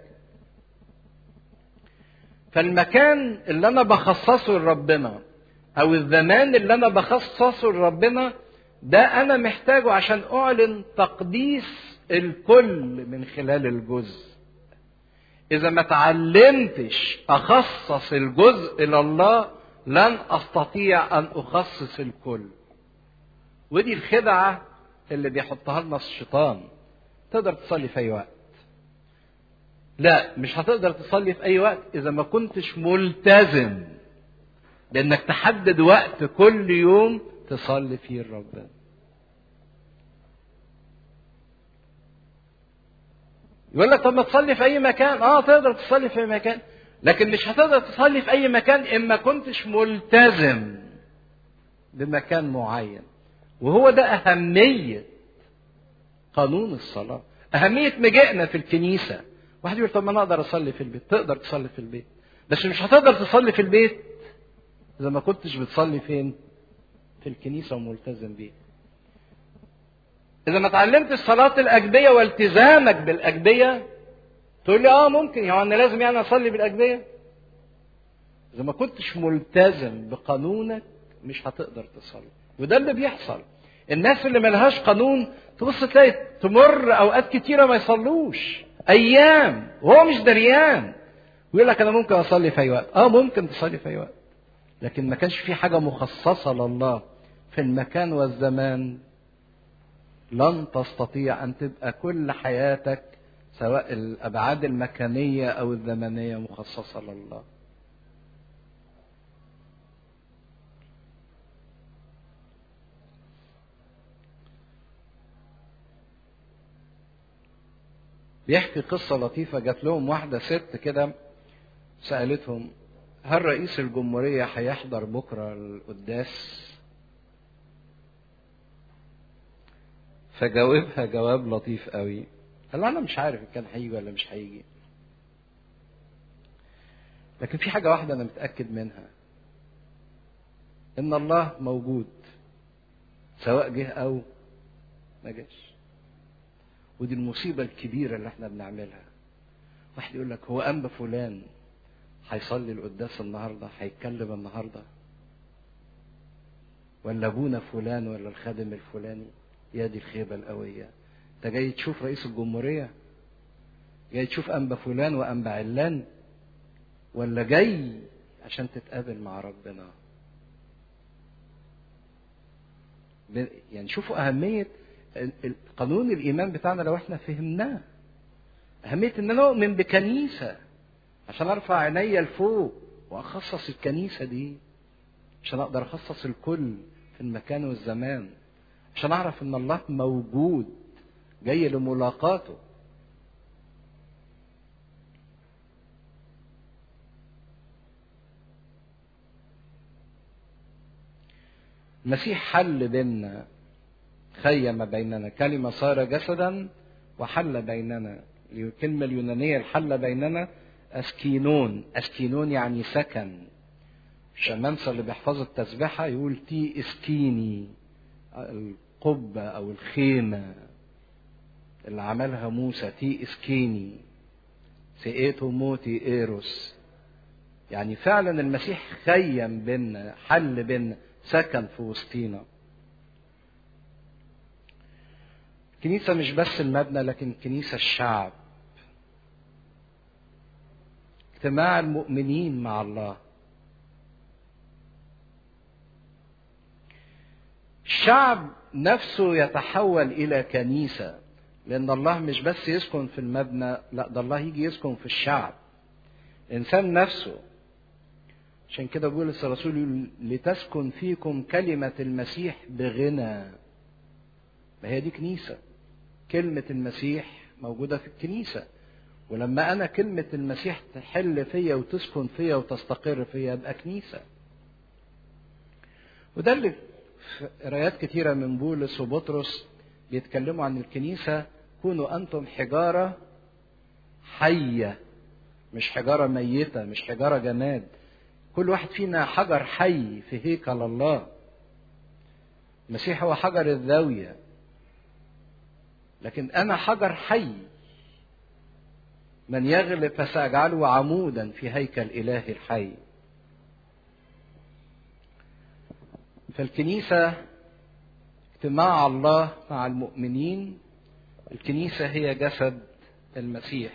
فالمكان اللي انا بخصصه لربنا او الزمان اللي انا بخصصه لربنا ده انا محتاجه عشان اعلن تقديس الكل من خلال الجزء اذا ما تعلمتش اخصص الجزء لله لن استطيع ان اخصص الكل ودي الخدعه اللي بيحطها لنا الشيطان تقدر تصلي في اي وقت لا مش هتقدر تصلي في اي وقت اذا ما كنتش ملتزم بانك تحدد وقت كل يوم تصلي فيه لربنا يقول لك طب ما تصلي في اي مكان اه تقدر تصلي في اي مكان لكن مش هتقدر تصلي في اي مكان اما كنتش ملتزم بمكان معين وهو ده اهميه قانون الصلاه اهميه مجيئنا في الكنيسه واحد يقول طب ما انا اقدر اصلي في البيت تقدر تصلي في البيت بس مش هتقدر تصلي في البيت اذا ما كنتش بتصلي فين في الكنيسه وملتزم بيه اذا ما اتعلمتش صلاه الاجبيه والتزامك بالاجبيه تقول لي اه ممكن يعني انا لازم يعني اصلي بالاجبيه اذا ما كنتش ملتزم بقانونك مش هتقدر تصلي وده اللي بيحصل الناس اللي ملهاش قانون تبص تلاقي تمر اوقات كتيره ما يصلوش ايام وهو مش دريان ويقول لك انا ممكن اصلي في اي وقت اه ممكن تصلي في اي وقت لكن ما كانش في حاجه مخصصه لله في المكان والزمان لن تستطيع ان تبقى كل حياتك سواء الابعاد المكانيه او الزمنيه مخصصه لله بيحكي قصة لطيفة جات لهم واحدة ست كده سألتهم هل رئيس الجمهورية هيحضر بكرة القداس؟ فجاوبها جواب لطيف قوي قال انا مش عارف ان كان هيجي ولا مش هيجي لكن في حاجه واحده انا متاكد منها ان الله موجود سواء جه او ما جاش ودي المصيبه الكبيره اللي احنا بنعملها واحد يقول لك هو انبا فلان هيصلي القداس النهارده هيتكلم النهارده ولا ابونا فلان ولا الخادم الفلاني يا دي الخيبة القوية انت جاي تشوف رئيس الجمهورية جاي تشوف أنبا فلان وأنبا علان ولا جاي عشان تتقابل مع ربنا يعني شوفوا أهمية قانون الإيمان بتاعنا لو احنا فهمناه أهمية إن أنا أؤمن بكنيسة عشان أرفع عينيا لفوق وأخصص الكنيسة دي عشان أقدر أخصص الكل في المكان والزمان عشان اعرف ان الله موجود جاي لملاقاته المسيح حل بيننا خيم بيننا كلمة صار جسدا وحل بيننا الكلمة اليونانية الحل بيننا أسكينون أسكينون يعني سكن الشمامسة اللي بيحفظوا التسبيحة يقول تي اسكيني القبة أو الخيمة اللي عملها موسى تي اسكيني سئيتو موتي ايروس يعني فعلا المسيح خيم بينا حل بينا سكن في وسطينا الكنيسة مش بس المبنى لكن الكنيسة الشعب اجتماع المؤمنين مع الله الشعب نفسه يتحول الى كنيسه لان الله مش بس يسكن في المبنى لا ده الله يجي يسكن في الشعب الانسان نفسه عشان كده بولس الرسول يقول لتسكن فيكم كلمة المسيح بغنى ما هي دي كنيسة كلمة المسيح موجودة في الكنيسة ولما أنا كلمة المسيح تحل فيا وتسكن فيا وتستقر فيا أبقى كنيسة وده اللي في قرايات كتيرة من بولس وبطرس بيتكلموا عن الكنيسة كونوا أنتم حجارة حية مش حجارة ميتة مش حجارة جماد كل واحد فينا حجر حي في هيكل الله المسيح هو حجر الزاوية لكن أنا حجر حي من يغلب فسأجعله عمودا في هيكل إله الحي فالكنيسة اجتماع الله مع المؤمنين الكنيسة هي جسد المسيح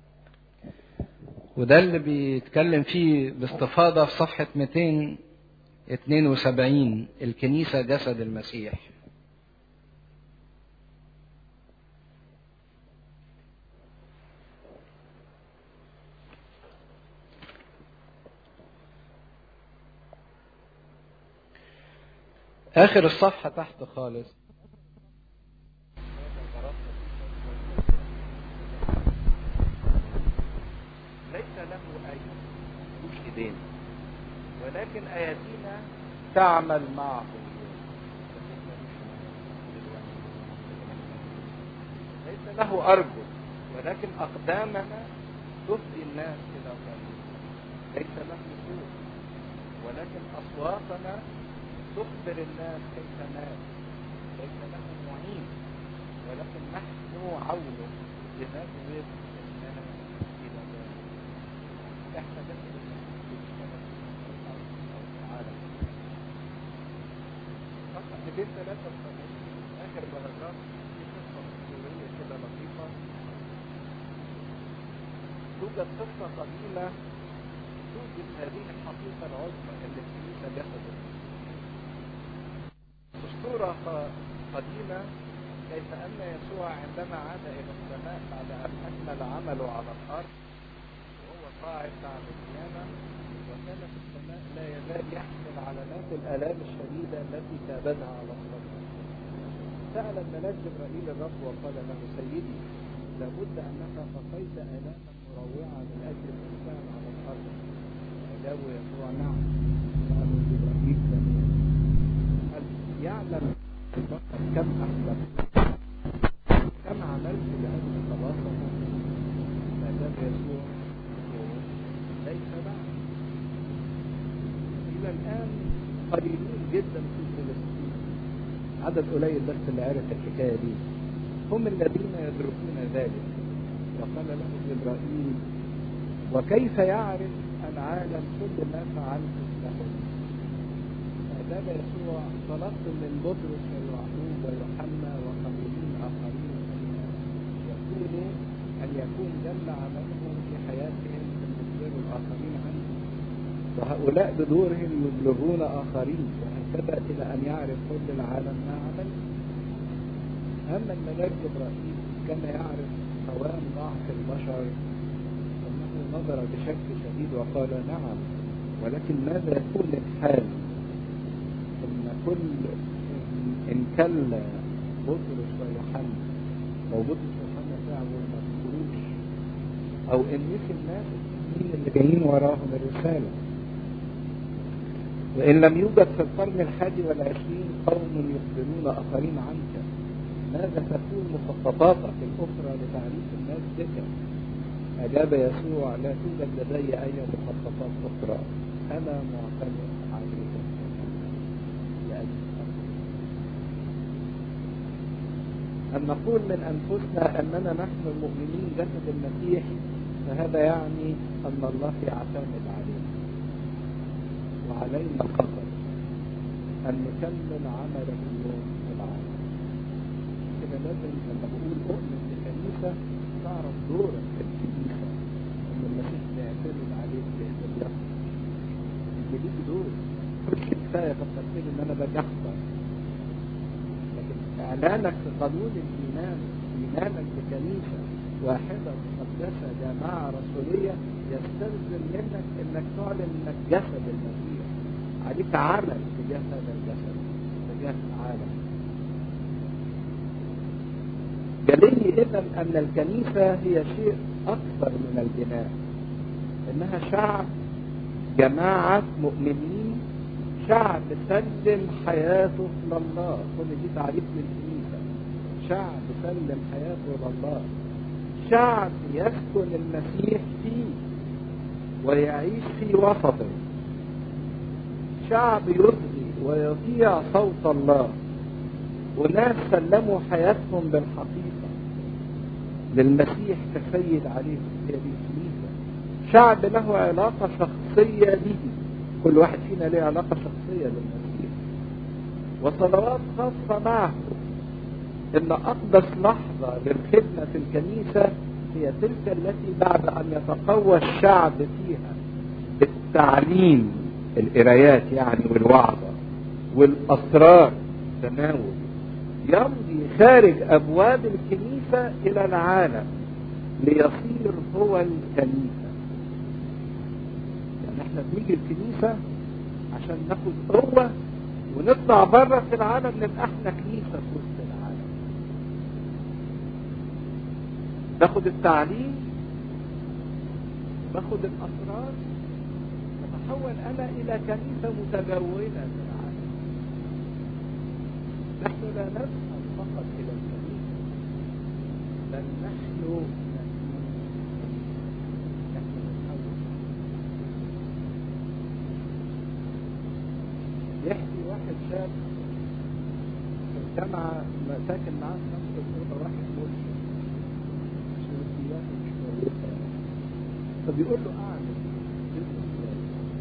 وده اللي بيتكلم فيه باستفاضة في صفحة 272 الكنيسة جسد المسيح آخر الصفحة تحت خالص ليس له أيد ملوش إيدين ولكن أيدينا تعمل معه ليس له أرجل ولكن أقدامنا تفضي الناس إلى طريق ليس له صوت ولكن أصواتنا تخبر الناس كيف مات ليس له معين ولكن نحن عون لنجذب الناس الى ذلك احنا بس اللي بنشتغل في الارض او في العالم صفحه 283 اخر باراجراف في قصه اسطوريه كده لطيفه توجد قصه قديمه توجد هذه الحقيقه العظمى اللي الكنيسه جسدت اسطوره قديمه كيف أن يسوع عندما عاد إلى السماء بعد أن أكمل عمله على الأرض وهو صاعد بعد القيامة وكان في السماء لا يزال يحمل علامات الآلام الشديدة التي كابدها على الصدر سأل الملاك جبرائيل الرب وقال له سيدي لابد أنك قضيت آلاما مروعة من أجل الإنسان على الأرض أجاب يسوع نعم سأل جبرائيل هل يعلم كم أحلم كم عملت لأجل خلاصه فأجاب يسوع ليس بعد إلى الآن قليلون جدا في فلسطين عدد قليل بس اللي عرف الحكاية دي هم الذين يدركون ذلك وقال له جبرائيل وكيف يعرف العالم كل ما فعلت له أجاب يسوع طلبت من بطرس ويعقوب ويوحنا وقليلين آخرين يقولوا أن يكون جل عملهم في حياتهم أن يخبروا الآخرين عنه وهؤلاء بدورهم يبلغون آخرين وهكذا إلى أن يعرف كل العالم ما عمل أما الملاك جبرائيل كان يعرف قوام ضعف البشر أنه نظر بشك شديد وقال نعم ولكن ماذا يكون الحال ان كل ان كل بطرس ويوحنا لو بطرس ويوحنا تعبوا ما تقولوش او ان نسي الناس مين اللي جايين وراهم الرساله وان لم يوجد في القرن الحادي والعشرين قوم يخبرون اخرين عنك ماذا تكون مخططاتك الاخرى لتعريف الناس بك اجاب يسوع لا توجد لدي اي مخططات اخرى انا معتمد عليك أن نقول من أنفسنا أننا نحن المؤمنين جسد المسيح فهذا يعني أن الله يعتمد علينا وعلينا فقط أن نكمل عمله اليوم في العالم كده لازم لما بقول أؤمن بالكنيسة تعرف دورك في الكنيسة أن المسيح بيعتمد عليك بإذن أنت ليك دور مش كفاية فقط كده إن أنا باجي أحضر إعلانك في قانون الإيمان إيمانك بكنيسة واحدة مقدسة جماعة رسولية يستلزم منك إنك تعلن إنك جسد المسيح عليك عمل تجاه هذا الجسد تجاه العالم جلي إذا أن الكنيسة هي شيء أكثر من البناء إنها شعب جماعة مؤمنين شعب سلم حياته لله كل دي تعريف للكنيسة شعب سلم حياته لله شعب يسكن المسيح فيه ويعيش في وسطه شعب يصغي ويطيع صوت الله وناس سلموا حياتهم بالحقيقة للمسيح كسيد عليهم هي دي الكنيسة شعب له علاقة شخصية به كل واحد فينا له علاقة شخصية للمسيح وصلوات خاصة معه ان اقدس لحظة للخدمة في الكنيسة هي تلك التي بعد ان يتقوى الشعب فيها بالتعليم القرايات يعني والوعظة والاسرار تناول يمضي خارج ابواب الكنيسة الى العالم ليصير هو الكنيسة يعني احنا بنيجي الكنيسة عشان ناخد قوة ونطلع بره في العالم نبقى احنا كنيسة في وسط العالم باخد التعليم باخد الاسرار اتحول انا الى كنيسة متجولة في العالم نحن لا نذهب فقط الى الكنيسة بل نحن يحكي واحد شاب في الجامعة ساكن معاه في نفس الأوضة واحد ملحد سلوكياته مش كويسة فبيقول له أعمل ازاي؟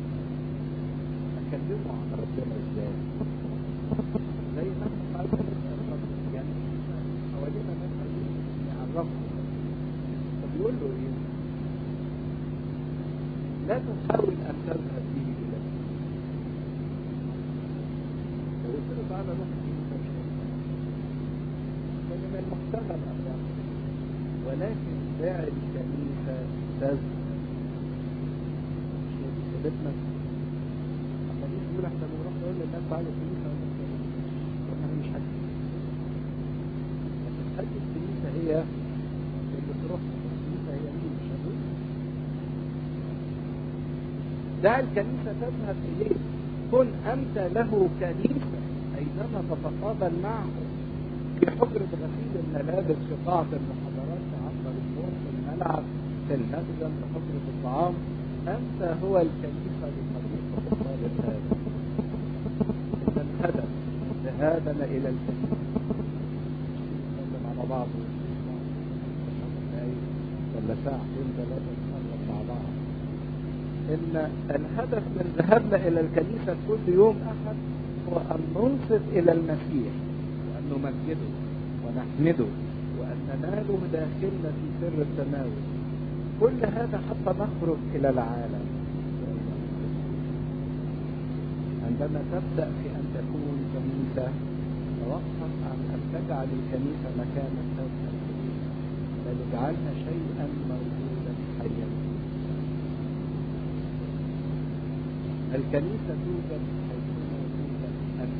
أكلمه عن ربنا ازاي؟ زي ما احنا عايزين يعني حوالينا ناس عايزين يعرفوا فبيقول له ايه؟ لا تحاول ان تذهب به الى لو قلت له تعالى روح الكنيسه مش هينفع من المحتمل ان يحصل ولكن فاعل الكنيسه تذهب مش هي دي سيدتنا اما نيجي نقول احنا بنروح نقول للناس تعالوا الكنيسه احنا مش حاجه لكن حاجه الكنيسه هي اللي تروح الكنيسه هي مين مش ابوك دع الكنيسة تذهب إليه كن أنت له كنيسة أينما تتقابل معه في حجرة غسيل الملابس في قاعة المحاضرات في عصر النور في الملعب في المخزن في حجرة الطعام أنت هو الكنيسة للخليقة الطالب هذا إن الهدف ذهابنا إلى الكنيسة نتكلم على بعض ولا ساعتين ثلاثة نتكلم مع بعض ان الهدف من ذهابنا الى الكنيسة كل يوم احد هو ان ننصت الى المسيح وان نمجده ونحمده وان نناله داخلنا في سر التناول كل هذا حتى نخرج الى العالم عندما تبدأ في ان تكون كنيسة توقف عن ان تجعل الكنيسة مكانا تذهب اليه بل اجعلها شيئا موجودا حيا الكنيسة توجد حيثما توجد أنت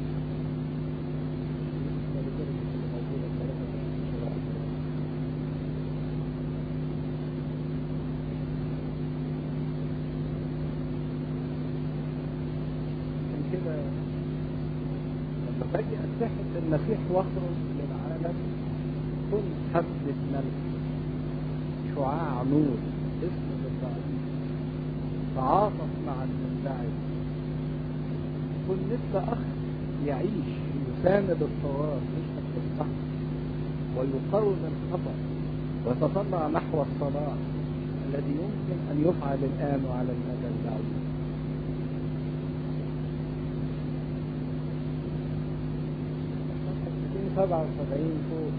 عشان كده لما باجي اتحد بالمسيح واخرج للعالم كن حبة ملح شعاع نور اسم للضعيف تعاطف مع المنبعث كن مثل أخ يعيش يساند الطوال يشهد بالصح ويقاوم الخطأ ويتطلع نحو الصلاح الذي يمكن أن يفعل الآن وعلى المدى البعيد سبعة وسبعين فوق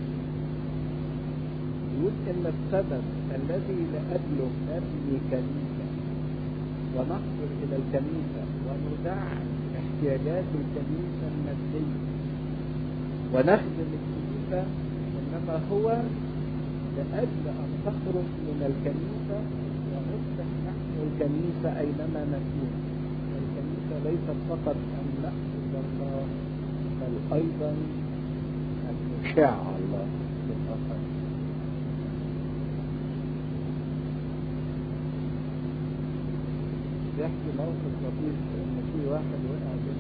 يقول إن السبب الذي لأجله نبني كنيسة ونحضر إلى الكنيسة وندعم احتياجات الكنيسة المادية ونخدم الكنيسة إنما هو لأجل أن تخرج من الكنيسة ونصبح نحن الكنيسة أينما نكون الكنيسة ليست فقط أن نأخذ الله بل أيضا أن نشاع الله للآخرين بيحكي موقف لطيف ان في واحد وقع بين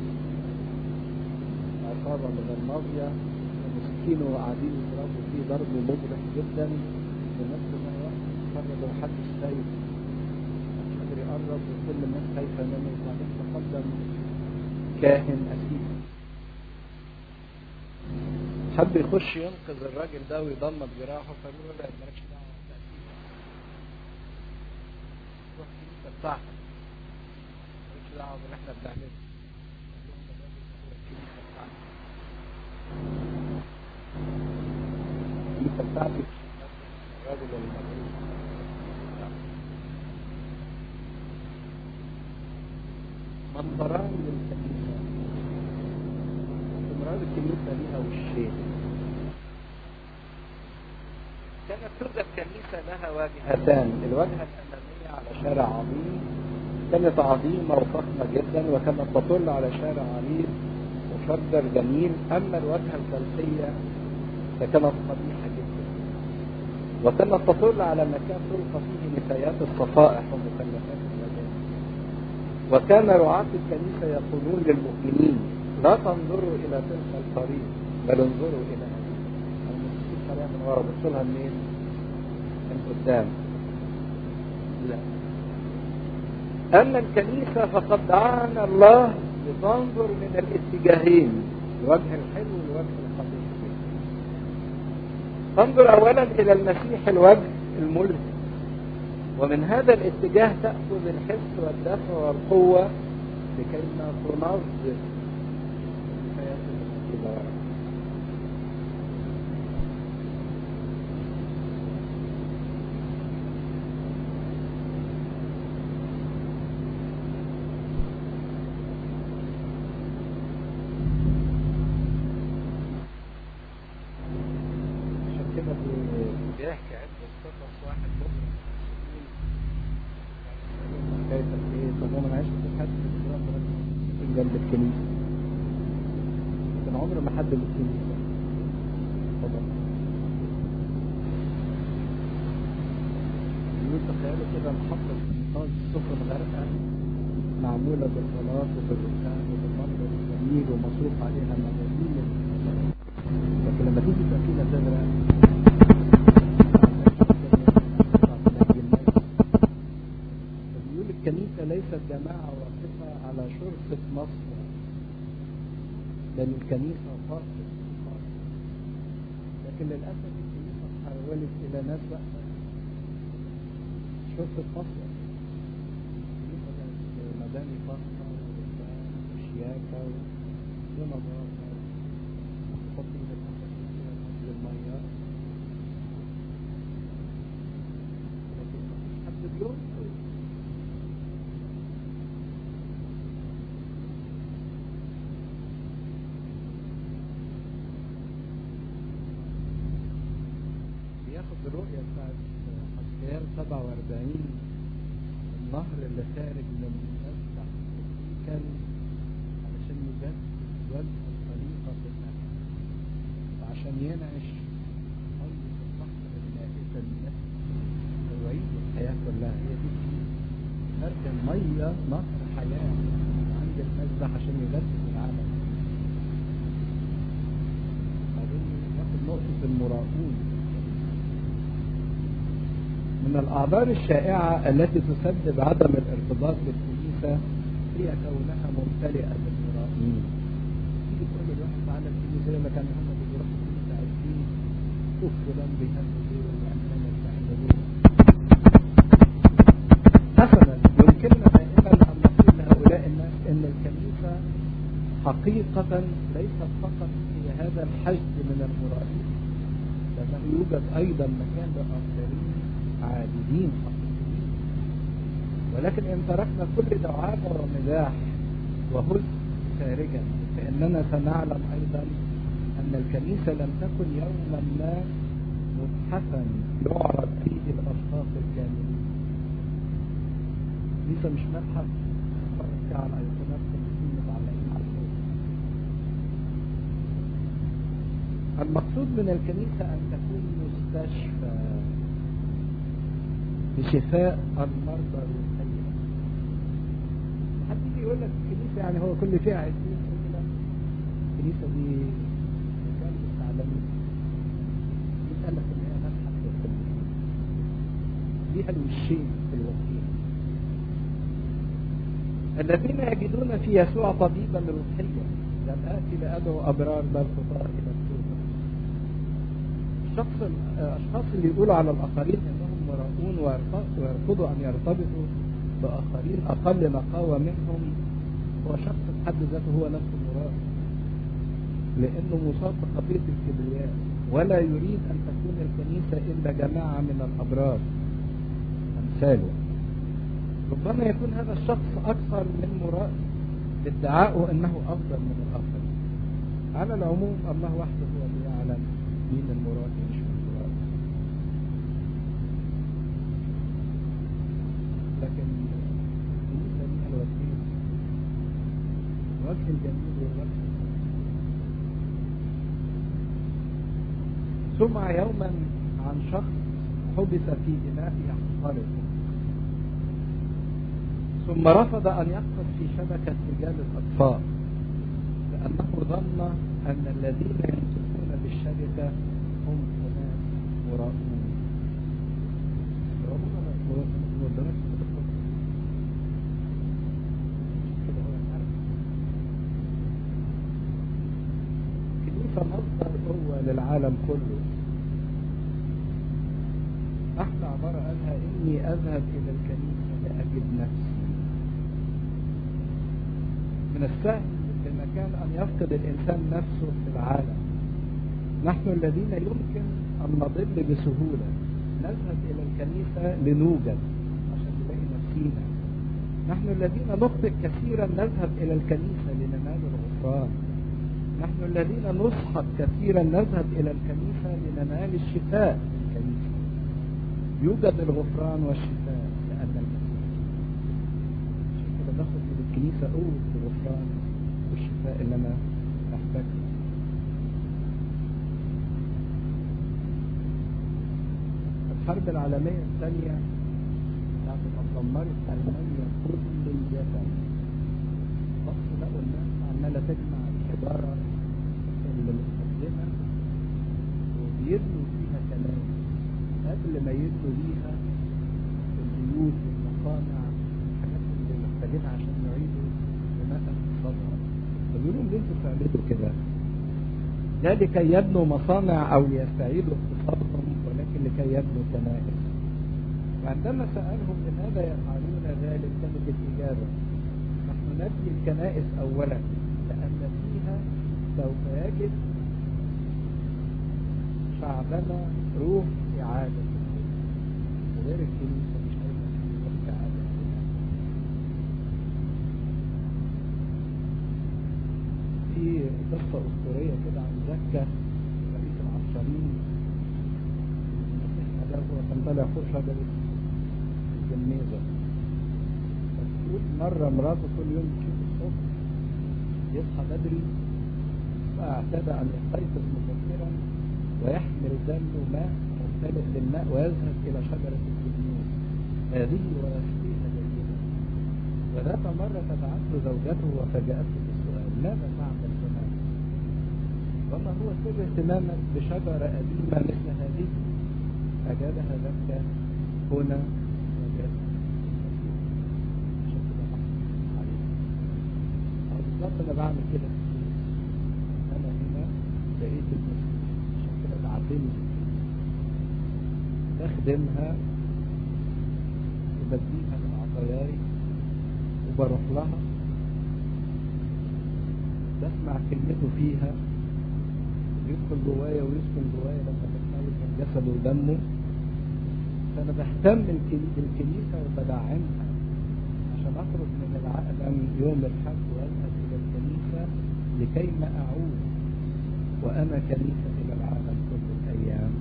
عصابه من المافيا ومسكينه وقاعدين يضربوا فيه ضرب مجرح جدا بنفس ما وقت قرروا محدش خايف محدش قادر يقرب وكل الناس خايفه منه وبعدين تقدم كاهن اسيس حب يخش ينقذ الراجل ده ويضمد جراحه فقالوا له لا مالكش دعوه روح الكنيسه بتاعتك مالكش دعوه باللي احنا بنعمله الكنيسه بتاعتي الراجل المجروح منظران للكنيسه استمرار الكنيسه ليها وشين كانت توجد كنيسه لها واجهتان الواجهه الاماميه على شارع عظيم كانت عظيمة وفخمة جدا وكانت تطل على شارع عريض مشجر جميل أما الواجهة الخلفية فكانت قبيحة جدا وكانت تطل على مكان تلقى فيه نفايات الصفائح ومخلفات المجال وكان رعاة الكنيسة يقولون للمؤمنين لا تنظروا إلى تلك الطريق بل انظروا إلى هذه المسيح طريقة من ورا بصوا لها منين؟ من قدام لا أما الكنيسة فقد دعانا الله لتنظر من الاتجاهين الوجه الحلو والوجه القبيح تنظر اولا الى المسيح الوجه الملزم ومن هذا الاتجاه تأخذ الحس والدفع والقوة لكي ما تنظم الحياة الموجودة وراك. عشان كده بي- بيحكي عدة قصص واحد مؤمن كيف ايه طب انا عشت في حد في الجيران ده في جنب الكنيسه لكن عمر ما حد من الكنيسه طبعا يقول تخيلوا كده محطة إنقاذ السفن غرقة معمولة بالغلاط وبالرخام وبالمنظر الجميل ومصروف عليها ملايين الدولارات. لكن لما تيجي سفينة تغرق بيقول الكنيسة ليست جماعة واقفة على شرفة مصر بل الكنيسة فاقد لكن للأسف الكنيسة تحولت إلى ناس واقفة شرطة مصر الكنيسة بقت مباني فخمة وشياكة ونظافة تحط ايدك تحت الكنيسة تنزل المية لكن مفيش حد بينقذ بياخد الرؤية بتاعت حسيان 47 النهر اللي خارج من المسبح كان علشان يجدد وجه الخليقة في النهر وعشان ينعش مية البحر المائتة النهر ويعيد الحياة كلها هي دي مركز مية نهر حياة عند المسبح عشان يجدد العالم بعدين ياخد نقطة المراؤون من الأعذار الشائعة التي تسبب عدم الارتباط بالكنيسة هي كونها ممتلئة بالمرائين. تيجي تقول للواحد تعالى الكنيسة يقول لك أنا هم بيروحوا الكنيسة عايزين شوف فلان بيهمل ليه ويعمل بتعمل ليه. حسنا يمكننا دائما أن نقول لهؤلاء الناس أن الكنيسة حقيقة ليست فقط هي هذا الحشد من المرائين لأنه يوجد أيضا مكان لآخرين عابدين حقيقيين ولكن إن تركنا كل دعابة ومزاح وهز خارجا فإننا سنعلم أيضا أن الكنيسة لم تكن يوما ما متحفا يعرض فيه الأشخاص الكاملين الكنيسة مش متحف تتفرج فيه على أيقونات قديسين متعلقين على الحوض المقصود من الكنيسة أن تكون مستشفى لشفاء المرضى والحية حد يجي يقول لك الكنيسة يعني هو كل فيها عايزين كده الكنيسة دي مكان للتعلمين يسأل لك إن هي متحف للقديسين ليها الوشين في الوكيل الذين يجدون في يسوع طبيبا للروحية لم آتي لأدعو أبرار بل خطاة إلى التوبة الشخص الأشخاص اللي يقولوا على الآخرين إنهم مراؤون ويرفضوا أن يرتبطوا بآخرين أقل نقاوة منهم هو شخص في حد ذاته هو نفسه مراء لأنه مصاب بخطية الكبرياء ولا يريد أن تكون الكنيسة إلا جماعة من الأبرار أمثاله ربما يكون هذا الشخص أكثر من مراء ادعاؤه أنه أفضل من الآخرين على العموم الله وحده هو اللي يعلم مين المراد ومش المراد لكن الكنيسة ليها الوكيل الوجه الجميل والوجه سمع يوما عن شخص حبس في إناء يحترق ثم رفض أن يقصد في شبكة رجال الأطفاء لأنه ظن أن الذين يمسكون بالشبكة هم أناس مراؤون كنيسة مصدر قوة للعالم كله أحلى عبارة قالها إني أذهب إلى الكنيسة لأجد نفسي من السهل في المكان أن يفقد الإنسان نفسه في العالم نحن الذين يمكن أن نضل بسهولة نذهب إلى الكنيسة لنوجد عشان نلاقي نفسينا نحن الذين نخطئ كثيرا نذهب إلى الكنيسة لننال الغفران نحن الذين نسحق كثيرا نذهب إلى الكنيسة لننال الشفاء في الكنيسة يوجد الغفران والشفاء لأن المسيح عشان كده باخد من الكنيسة قوة الغفران والشفاء اللي أنا محتاجه الحرب العالمية الثانية بعد ما دمرت ألمانيا كل اليابان بص لقوا الناس عمالة تجمع الحجارة اللي مستخدمة وبيبنوا فيها كمان قبل ما يبنوا بيها البيوت والمصانع الحاجات اللي محتاجينها عشان يعيدوا بناء اقتصادها فبيقولوا ليه انتوا بتعملوا كده؟ لا لكي يبنوا مصانع او ليستعيدوا اقتصادهم ولكن لكي يبنوا كنائس وعندما سألهم لماذا يفعلون ذلك كانت الإجابة نحن نبني الكنائس أولا لأن فيها سوف يجد شعبنا روح إعادة وغير الكنيسة مش هيبقى فيه روح إعادة في قصة أسطورية كده عن زكا رئيس العشرين المسيح ده هو كان طالع فوق شجرة الجميزة بتقول مرة مراته كل يوم تشوف الصبح يصحى بدري فاعتاد أن يستيقظ مبكرا ويحمل دمه ماء ممتلئ بالماء ويذهب إلى شجرة الجميز هذه ويسقيها جيدا وذات مرة تبعت له زوجته وفاجأته بالسؤال ماذا تعمل هنا؟ وما هو سر اهتمامك بشجرة قديمة مثل هذه؟ أجابها ذكا هنا وجدت عشان كده بحث عليه أو بالظبط أنا بعمل كده أنا هنا لقيت المسيح عشان كده بعتني بخدمها وبديها من عطاياي وبروح لها بسمع كلمته فيها يدخل جوايا ويسكن جوايا لما بتناول من جسده ودمه فانا بهتم بالكنيسه وبدعمها عشان اخرج من العالم يوم الحد واذهب الى الكنيسه لكي ما اعود وانا كنيسه الى العالم كل الايام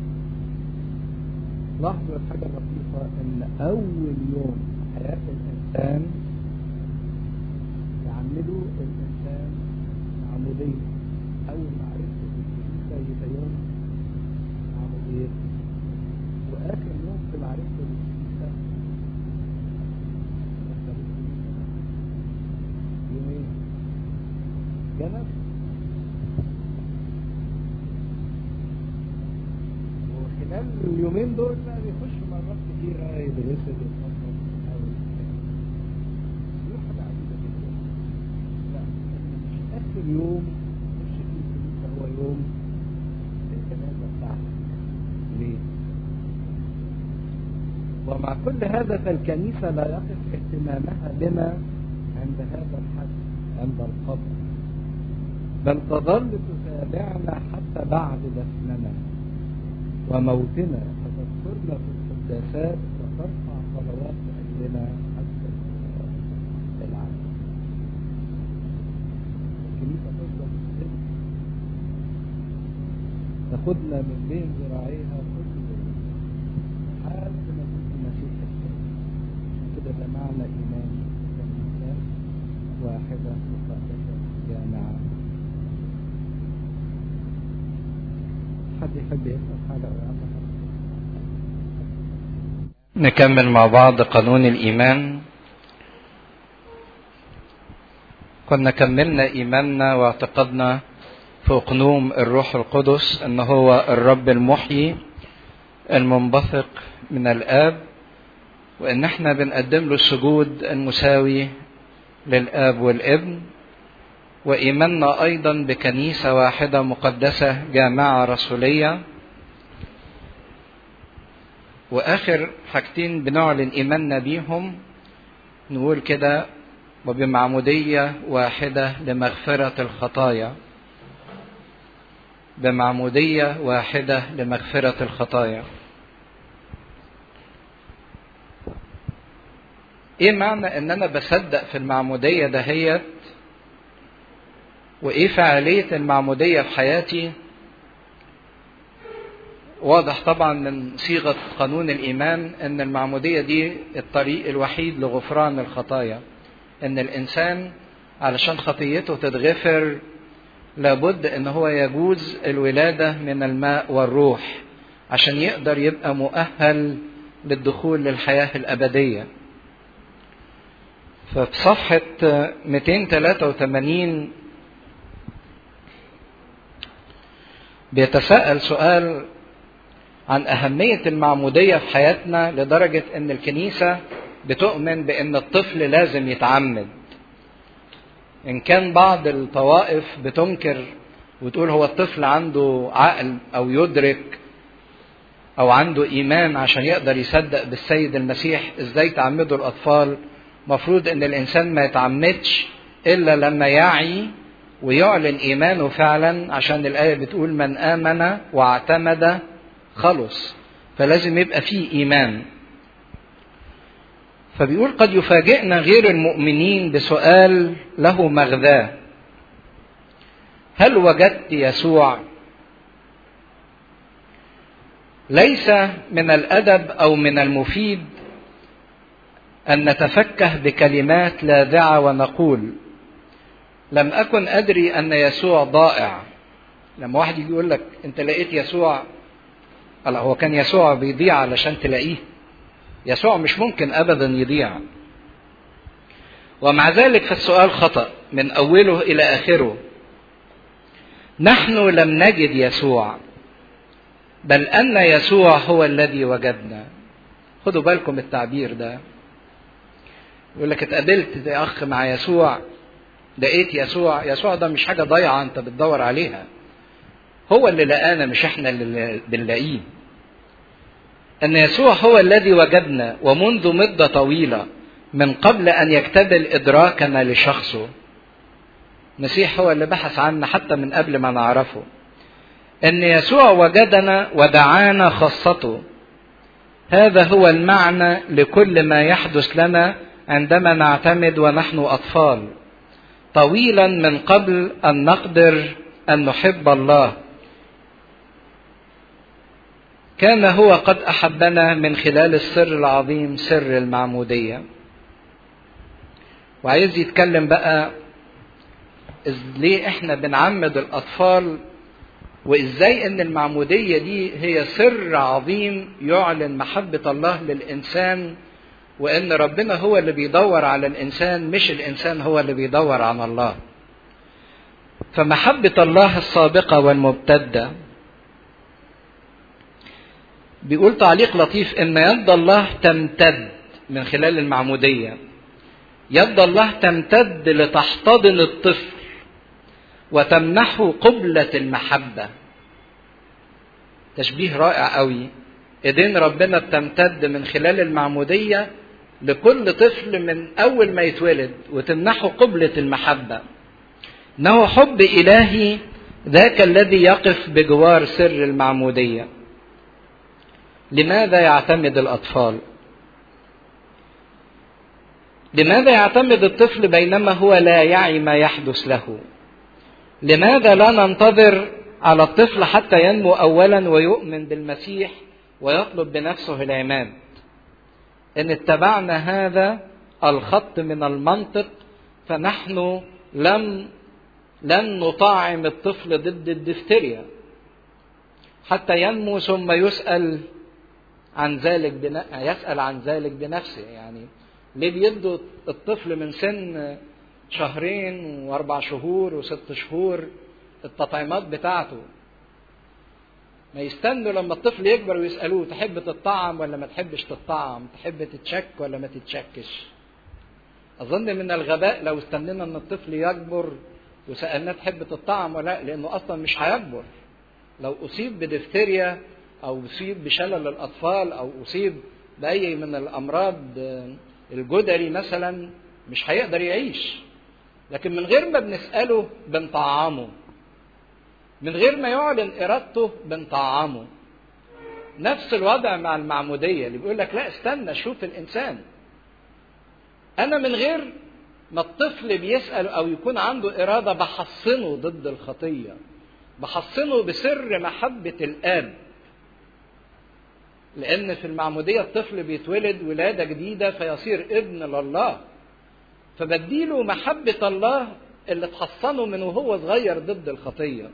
لاحظوا الحاجه اللطيفه ان اول يوم حياه الانسان يعملوا الانسان معموديه اول ما عرفت بالكنيسه يبقى يوم معموديه واخر يوم في معرفه بالكنيسه يومين جنب وخلال اليومين دول بقى بيخش مرات كتيرة يتغسل يتنظف يحاول دي حاجة عجيبة جدا لا مش آخر يوم مش فيه الكنيسة هو يوم الجنازة بتاعته ليه؟ ومع كل هذا فالكنيسة لا يقف اهتمامها بنا عند هذا الحد عند القبر بل تظل تتابعنا حتى بعد دفننا وموتنا فتذكرنا في القداسات وترفع صلوات لأجلنا حتى العالم الكنيسة تفضل تسلم تاخدنا من بين ذراعيها كل يوم لحد ما تكون المسيح الثاني كده ده معنى إيماني كنيسة واحدة مقدسة جامعة حد يحب يسأل حاجة أو يعمل نكمل مع بعض قانون الإيمان كنا كملنا إيماننا واعتقدنا في أقنوم الروح القدس أن هو الرب المحيي المنبثق من الآب وأن احنا بنقدم له السجود المساوي للآب والابن وإيماننا أيضا بكنيسة واحدة مقدسة جامعة رسولية واخر حاجتين بنعلن ايماننا بيهم نقول كده وبمعمودية واحدة لمغفرة الخطايا بمعمودية واحدة لمغفرة الخطايا ايه معنى ان انا بصدق في المعمودية دهيت وايه فعالية المعمودية في حياتي واضح طبعا من صيغة قانون الإيمان أن المعمودية دي الطريق الوحيد لغفران الخطايا أن الإنسان علشان خطيته تتغفر لابد أن هو يجوز الولادة من الماء والروح عشان يقدر يبقى مؤهل للدخول للحياة الأبدية ففي صفحة 283 بيتساءل سؤال عن أهمية المعمودية في حياتنا لدرجة أن الكنيسة بتؤمن بأن الطفل لازم يتعمد. إن كان بعض الطوائف بتنكر وتقول هو الطفل عنده عقل أو يدرك أو عنده إيمان عشان يقدر يصدق بالسيد المسيح إزاي تعمدوا الأطفال مفروض أن الإنسان ما يتعمدش إلا لما يعي ويعلن إيمانه فعلا عشان الآية بتقول من آمن واعتمد خلص فلازم يبقى فيه ايمان فبيقول قد يفاجئنا غير المؤمنين بسؤال له مغذاه هل وجدت يسوع ليس من الادب او من المفيد ان نتفكه بكلمات لاذعه ونقول لم اكن ادري ان يسوع ضائع لما واحد يجي يقول لك انت لقيت يسوع لا هو كان يسوع بيضيع علشان تلاقيه يسوع مش ممكن ابدا يضيع ومع ذلك فالسؤال خطا من اوله الى اخره نحن لم نجد يسوع بل ان يسوع هو الذي وجدنا خدوا بالكم التعبير ده يقول لك اتقابلت يا اخ مع يسوع لقيت يسوع يسوع ده مش حاجه ضايعه انت بتدور عليها هو اللي لقانا مش احنا اللي بنلاقيه ان يسوع هو الذي وجدنا ومنذ مده طويله من قبل ان يكتمل ادراكنا لشخصه المسيح هو اللي بحث عنا حتى من قبل ما نعرفه ان يسوع وجدنا ودعانا خاصته هذا هو المعنى لكل ما يحدث لنا عندما نعتمد ونحن اطفال طويلا من قبل ان نقدر ان نحب الله كان هو قد احبنا من خلال السر العظيم سر المعموديه وعايز يتكلم بقى ليه احنا بنعمد الاطفال وازاي ان المعموديه دي هي سر عظيم يعلن محبه الله للانسان وان ربنا هو اللي بيدور على الانسان مش الانسان هو اللي بيدور على الله فمحبه الله السابقه والمبتده بيقول تعليق لطيف ان يد الله تمتد من خلال المعموديه يد الله تمتد لتحتضن الطفل وتمنحه قبلة المحبة تشبيه رائع قوي ايدين ربنا بتمتد من خلال المعمودية لكل طفل من أول ما يتولد وتمنحه قبلة المحبة إنه حب إلهي ذاك الذي يقف بجوار سر المعمودية لماذا يعتمد الأطفال لماذا يعتمد الطفل بينما هو لا يعي ما يحدث له لماذا لا ننتظر على الطفل حتى ينمو اولا ويؤمن بالمسيح ويطلب بنفسه العماد ان اتبعنا هذا الخط من المنطق فنحن لم لن نطعم الطفل ضد الدفتريا حتى ينمو ثم يسأل عن ذلك بن... يسأل عن ذلك بنفسه يعني ليه بيدوا الطفل من سن شهرين واربع شهور وست شهور التطعيمات بتاعته ما يستنوا لما الطفل يكبر ويسألوه تحب تطعم ولا ما تحبش تطعم تحب تتشك ولا ما تتشكش أظن من الغباء لو استنينا أن الطفل يكبر وسألناه تحب تطعم ولا لا لأنه أصلا مش هيكبر لو أصيب بدفتيريا او اصيب بشلل الاطفال او اصيب باي من الامراض الجدري مثلا مش هيقدر يعيش لكن من غير ما بنساله بنطعمه من غير ما يعلن ارادته بنطعمه نفس الوضع مع المعموديه اللي بيقول لك لا استنى شوف الانسان انا من غير ما الطفل بيسال او يكون عنده اراده بحصنه ضد الخطيه بحصنه بسر محبه الاب لان في المعموديه الطفل بيتولد ولاده جديده فيصير ابن لله فبديله محبه الله اللي تحصنه من وهو صغير ضد الخطيه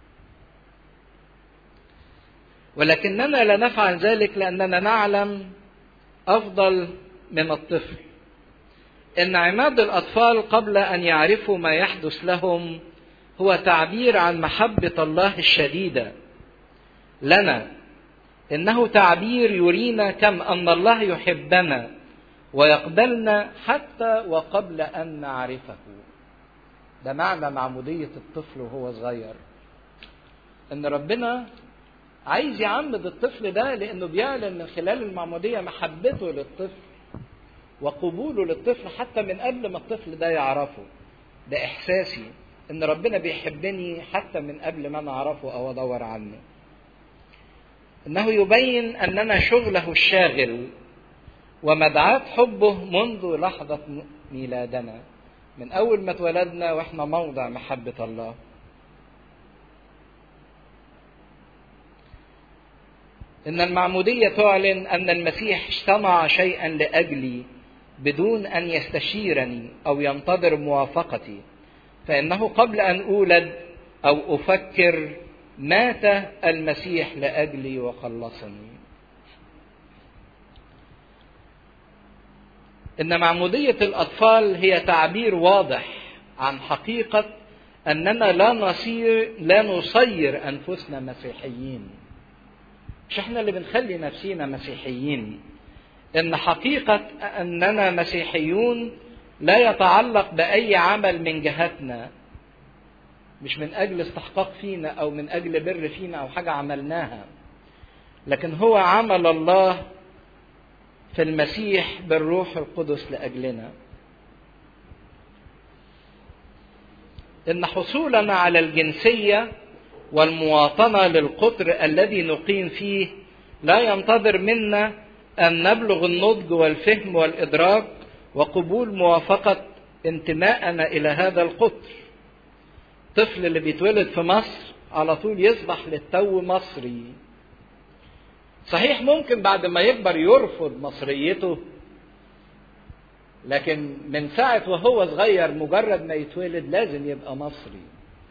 ولكننا لا نفعل ذلك لاننا نعلم افضل من الطفل ان عماد الاطفال قبل ان يعرفوا ما يحدث لهم هو تعبير عن محبه الله الشديده لنا انه تعبير يرينا كم ان الله يحبنا ويقبلنا حتى وقبل ان نعرفه ده معنى معموديه الطفل وهو صغير ان ربنا عايز يعمد الطفل ده لانه بيعلن من خلال المعموديه محبته للطفل وقبوله للطفل حتى من قبل ما الطفل ده يعرفه ده احساسي ان ربنا بيحبني حتى من قبل ما انا اعرفه او ادور عنه انه يبين اننا شغله الشاغل ومدعاة حبه منذ لحظة ميلادنا من أول ما اتولدنا وإحنا موضع محبة الله إن المعمودية تعلن أن المسيح اجتمع شيئا لأجلي بدون أن يستشيرني أو ينتظر موافقتي فإنه قبل أن أولد أو أفكر مات المسيح لأجلي وخلصني إن معمودية الأطفال هي تعبير واضح عن حقيقة أننا لا نصير لا نصير أنفسنا مسيحيين مش احنا اللي بنخلي نفسينا مسيحيين ان حقيقة اننا مسيحيون لا يتعلق باي عمل من جهتنا مش من اجل استحقاق فينا او من اجل بر فينا او حاجة عملناها لكن هو عمل الله في المسيح بالروح القدس لاجلنا ان حصولنا على الجنسيه والمواطنه للقطر الذي نقيم فيه لا ينتظر منا ان نبلغ النضج والفهم والادراك وقبول موافقه انتمائنا الى هذا القطر الطفل اللي بيتولد في مصر على طول يصبح للتو مصري صحيح ممكن بعد ما يكبر يرفض مصريته لكن من ساعة وهو صغير مجرد ما يتولد لازم يبقى مصري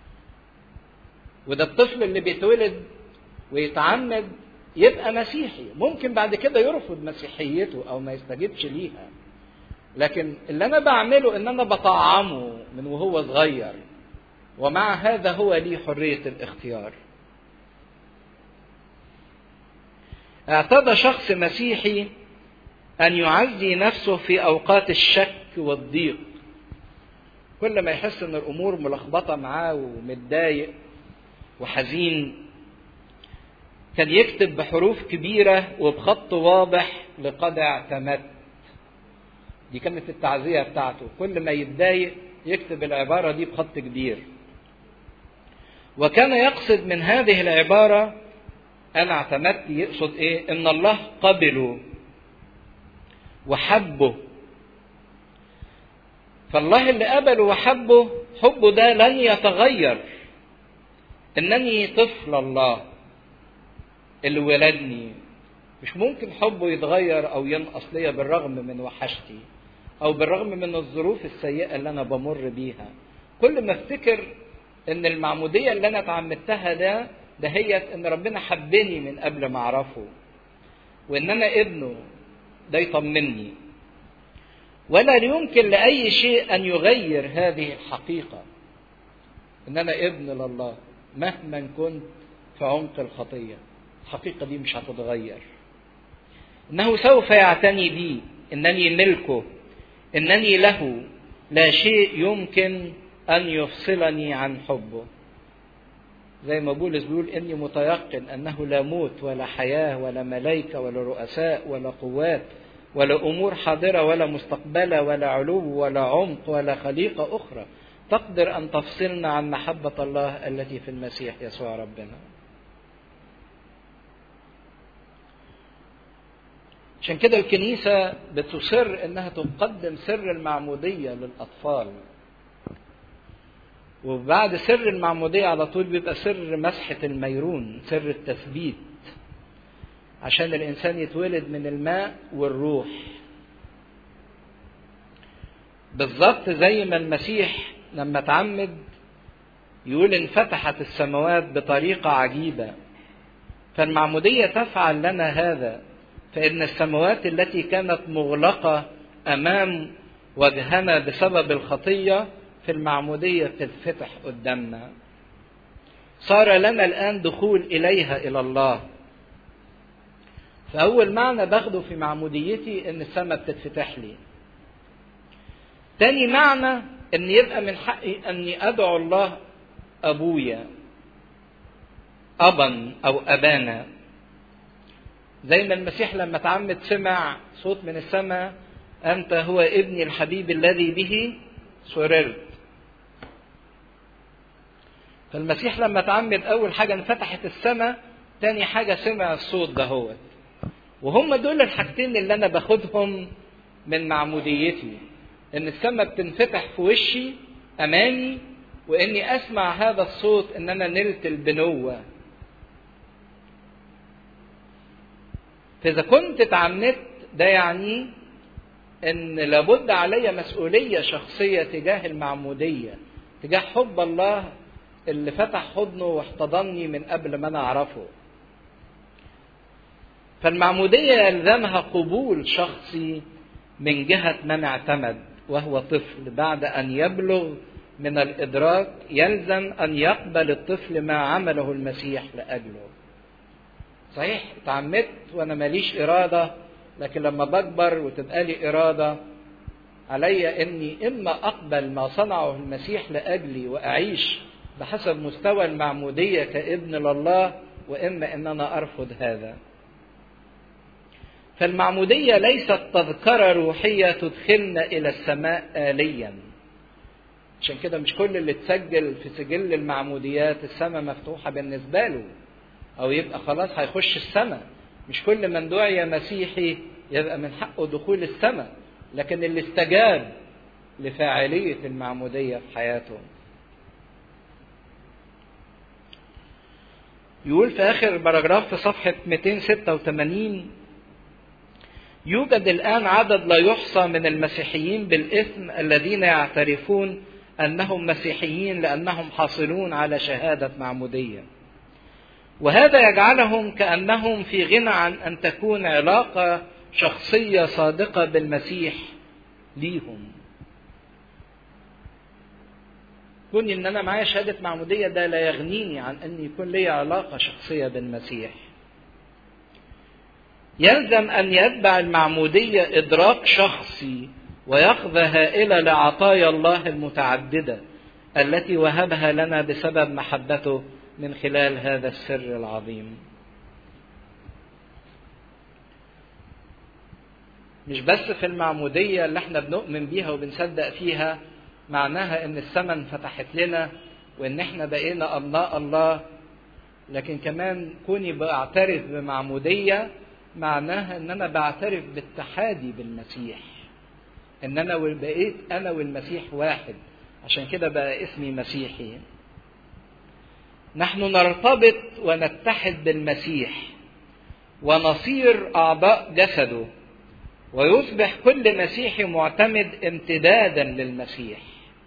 وده الطفل اللي بيتولد ويتعمد يبقى مسيحي ممكن بعد كده يرفض مسيحيته او ما يستجيبش ليها لكن اللي انا بعمله ان انا بطعمه من وهو صغير ومع هذا هو لي حرية الاختيار اعتاد شخص مسيحي ان يعزي نفسه في اوقات الشك والضيق كل ما يحس ان الامور ملخبطه معاه ومتضايق وحزين كان يكتب بحروف كبيره وبخط واضح لقد اعتمدت دي كانت التعزيه بتاعته كل ما يتضايق يكتب العباره دي بخط كبير وكان يقصد من هذه العباره انا اعتمدت يقصد ايه ان الله قبله وحبه فالله اللي قبله وحبه حبه ده لن يتغير انني طفل الله اللي ولدني مش ممكن حبه يتغير او ينقص ليا بالرغم من وحشتي او بالرغم من الظروف السيئه اللي انا بمر بيها كل ما افتكر ان المعموديه اللي انا اتعمدتها ده دهيت ان ربنا حبني من قبل ما اعرفه وان انا ابنه ده يطمني ولا يمكن لاي شيء ان يغير هذه الحقيقه ان انا ابن لله مهما كنت في عمق الخطيه الحقيقه دي مش هتتغير انه سوف يعتني بي انني ملكه انني له لا شيء يمكن ان يفصلني عن حبه زي ما بولس بيقول اني متيقن انه لا موت ولا حياه ولا ملائكه ولا رؤساء ولا قوات ولا امور حاضره ولا مستقبله ولا علو ولا عمق ولا خليقه اخرى تقدر ان تفصلنا عن محبه الله التي في المسيح يسوع ربنا. عشان كده الكنيسه بتصر انها تقدم سر المعموديه للاطفال. وبعد سر المعمودية على طول بيبقى سر مسحة الميرون سر التثبيت عشان الإنسان يتولد من الماء والروح بالظبط زي ما المسيح لما اتعمد يقول انفتحت السماوات بطريقة عجيبة فالمعمودية تفعل لنا هذا فإن السماوات التي كانت مغلقة أمام وجهنا بسبب الخطية في المعمودية تتفتح قدامنا صار لنا الآن دخول إليها إلى الله فأول معنى باخده في معموديتي إن السماء بتتفتح لي تاني معنى إن يبقى من حقي أني أدعو الله أبويا أبا أو أبانا زي ما المسيح لما اتعمد سمع صوت من السماء أنت هو ابني الحبيب الذي به سررت فالمسيح لما اتعمد اول حاجه انفتحت السماء تاني حاجه سمع الصوت ده هو وهم دول الحاجتين اللي انا باخدهم من معموديتي ان السماء بتنفتح في وشي امامي واني اسمع هذا الصوت ان انا نلت البنوه فاذا كنت اتعمدت ده يعني ان لابد علي مسؤوليه شخصيه تجاه المعموديه تجاه حب الله اللي فتح حضنه واحتضني من قبل ما انا اعرفه فالمعموديه يلزمها قبول شخصي من جهه من اعتمد وهو طفل بعد ان يبلغ من الادراك يلزم ان يقبل الطفل ما عمله المسيح لاجله صحيح اتعمدت وانا ماليش اراده لكن لما بكبر وتبقى لي اراده علي اني اما اقبل ما صنعه المسيح لاجلي واعيش بحسب مستوى المعموديه كابن لله واما ان انا ارفض هذا فالمعموديه ليست تذكره روحيه تدخلنا الى السماء اليا عشان كده مش كل اللي اتسجل في سجل المعموديات السماء مفتوحه بالنسبه له او يبقى خلاص هيخش السماء مش كل من دعي مسيحي يبقى من حقه دخول السماء لكن اللي استجاب لفاعلية المعمودية في حياته يقول في آخر باراجراف في صفحة 286 يوجد الآن عدد لا يحصى من المسيحيين بالإثم الذين يعترفون أنهم مسيحيين لأنهم حاصلون على شهادة معمودية وهذا يجعلهم كأنهم في غنى عن أن تكون علاقة شخصية صادقة بالمسيح ليهم كون ان انا معايا شهاده معموديه ده لا يغنيني عن ان يكون لي علاقه شخصيه بالمسيح يلزم ان يتبع المعموديه ادراك شخصي ويقظه هائله لعطايا الله المتعدده التي وهبها لنا بسبب محبته من خلال هذا السر العظيم مش بس في المعمودية اللي احنا بنؤمن بيها وبنصدق فيها معناها ان السماء انفتحت لنا وان احنا بقينا ابناء الله لكن كمان كوني بعترف بمعمودية معناها ان انا بعترف باتحادي بالمسيح ان انا بقيت انا والمسيح واحد عشان كده بقى اسمي مسيحي نحن نرتبط ونتحد بالمسيح ونصير اعضاء جسده ويصبح كل مسيحي معتمد امتدادا للمسيح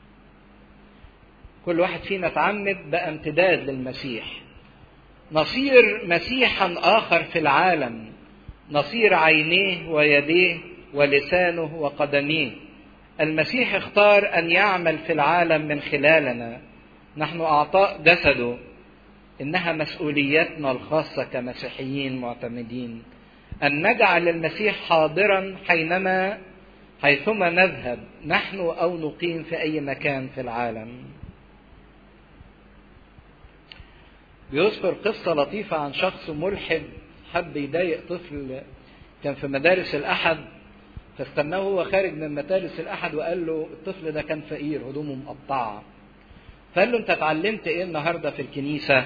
كل واحد فينا اتعمد بقى امتداد للمسيح نصير مسيحا اخر في العالم نصير عينيه ويديه ولسانه وقدميه المسيح اختار ان يعمل في العالم من خلالنا نحن اعطاء جسده انها مسؤوليتنا الخاصه كمسيحيين معتمدين ان نجعل المسيح حاضرا حينما حيثما نذهب نحن او نقيم في اي مكان في العالم بيذكر قصة لطيفة عن شخص ملحد حب يضايق طفل كان في مدارس الأحد فاستناه هو خارج من مدارس الأحد وقال له الطفل ده كان فقير هدومه مقطعة فقال له أنت اتعلمت إيه النهاردة في الكنيسة؟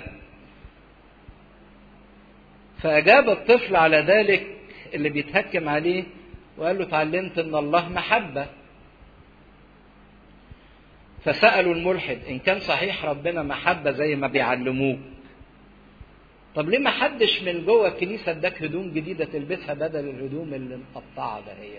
فأجاب الطفل على ذلك اللي بيتهكم عليه وقال له اتعلمت ان الله محبه فسالوا الملحد ان كان صحيح ربنا محبه زي ما بيعلموك طب ليه ما حدش من جوه الكنيسه اداك هدوم جديده تلبسها بدل الهدوم اللي مقطعه ده هي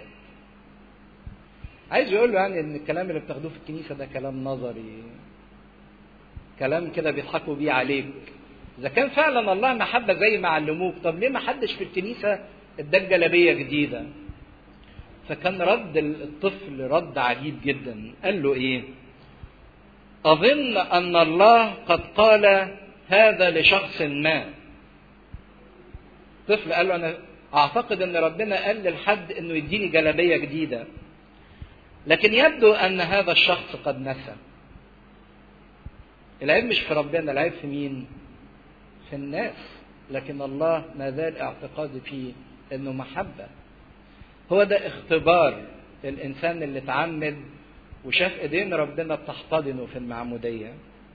عايز يقول له يعني ان الكلام اللي بتاخدوه في الكنيسه ده كلام نظري كلام كده بيضحكوا بيه عليك اذا كان فعلا الله محبه زي ما علموك طب ليه ما حدش في الكنيسه اداك جلابيه جديده فكان رد الطفل رد عجيب جدا قال له ايه اظن ان الله قد قال هذا لشخص ما الطفل قال له انا اعتقد ان ربنا قال للحد انه يديني جلابيه جديده لكن يبدو ان هذا الشخص قد نسى العيب مش في ربنا العيب في مين في الناس لكن الله ما زال اعتقادي فيه انه محبه هو ده اختبار الانسان اللي اتعمد وشاف ايدين ربنا بتحتضنه في المعموديه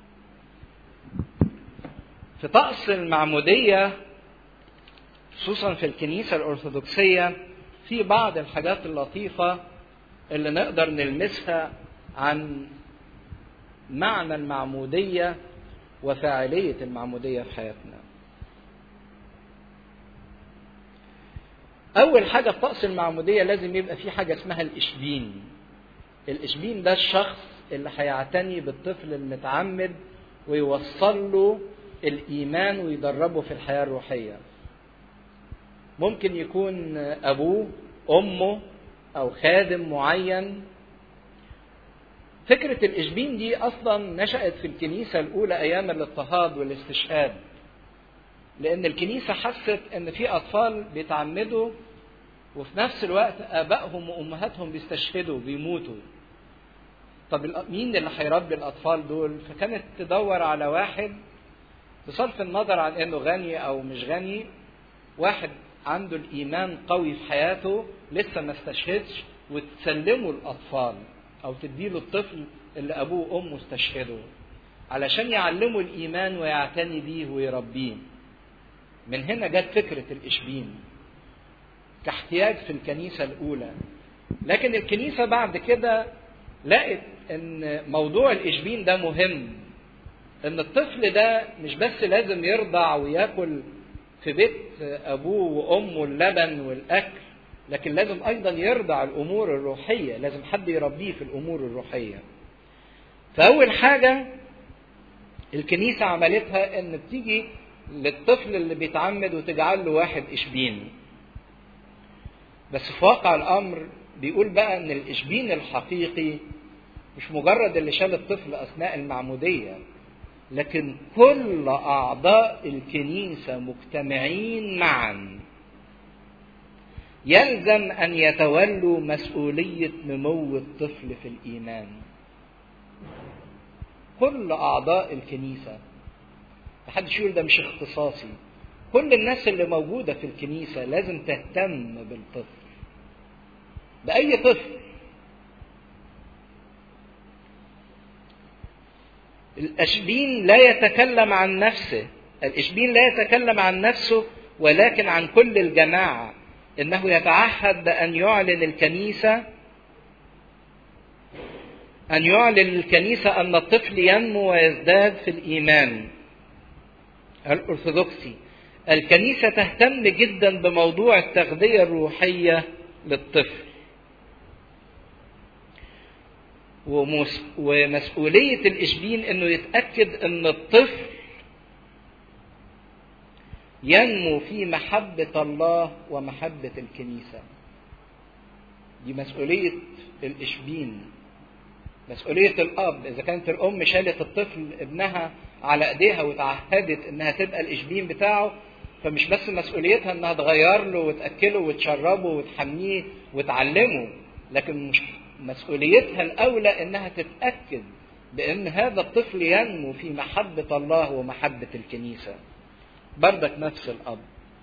في طقس المعموديه خصوصا في الكنيسه الارثوذكسيه في بعض الحاجات اللطيفه اللي نقدر نلمسها عن معنى المعموديه وفاعليه المعموديه في حياتنا أول حاجة في طقس المعمودية لازم يبقى في حاجة اسمها الإشبين. الإشبين ده الشخص اللي هيعتني بالطفل المتعمد ويوصل له الإيمان ويدربه في الحياة الروحية. ممكن يكون أبوه، أمه، أو خادم معين. فكرة الإشبين دي أصلا نشأت في الكنيسة الأولى أيام الاضطهاد والاستشهاد. لأن الكنيسة حست إن في أطفال بيتعمدوا وفي نفس الوقت آبائهم وأمهاتهم بيستشهدوا بيموتوا. طب مين اللي هيربي الأطفال دول؟ فكانت تدور على واحد بصرف النظر عن إنه غني أو مش غني واحد عنده الإيمان قوي في حياته لسه ما استشهدش وتسلمه الأطفال أو تديله الطفل اللي أبوه وأمه استشهدوا علشان يعلموا الإيمان ويعتني بيه ويربيه. من هنا جت فكرة الإشبين كاحتياج في الكنيسة الأولى لكن الكنيسة بعد كده لقت إن موضوع الإشبين ده مهم إن الطفل ده مش بس لازم يرضع وياكل في بيت أبوه وأمه اللبن والأكل لكن لازم أيضا يرضع الأمور الروحية لازم حد يربيه في الأمور الروحية فأول حاجة الكنيسة عملتها إن بتيجي للطفل اللي بيتعمد وتجعل له واحد إشبين بس في واقع الأمر بيقول بقى إن الإشبين الحقيقي مش مجرد اللي شال الطفل أثناء المعمودية لكن كل أعضاء الكنيسة مجتمعين معا يلزم أن يتولوا مسؤولية نمو الطفل في الإيمان كل أعضاء الكنيسة محدش يقول ده مش اختصاصي كل الناس اللي موجودة في الكنيسة لازم تهتم بالطفل بأي طفل الأشبين لا يتكلم عن نفسه الإشبين لا يتكلم عن نفسه ولكن عن كل الجماعة إنه يتعهد بأن يعلن الكنيسة أن يعلن الكنيسة أن الطفل ينمو ويزداد في الإيمان الأرثوذكسي الكنيسة تهتم جدا بموضوع التغذية الروحية للطفل ومسؤولية الإشبين أنه يتأكد أن الطفل ينمو في محبة الله ومحبة الكنيسة دي مسؤولية الإشبين مسؤولية الأب إذا كانت الأم شالت الطفل ابنها على إيديها وتعهدت إنها تبقى الإشبين بتاعه فمش بس مسؤوليتها إنها تغير له وتأكله وتشربه وتحميه وتعلمه لكن مش مسؤوليتها الأولى إنها تتأكد بأن هذا الطفل ينمو في محبة الله ومحبة الكنيسة بردك نفس الأب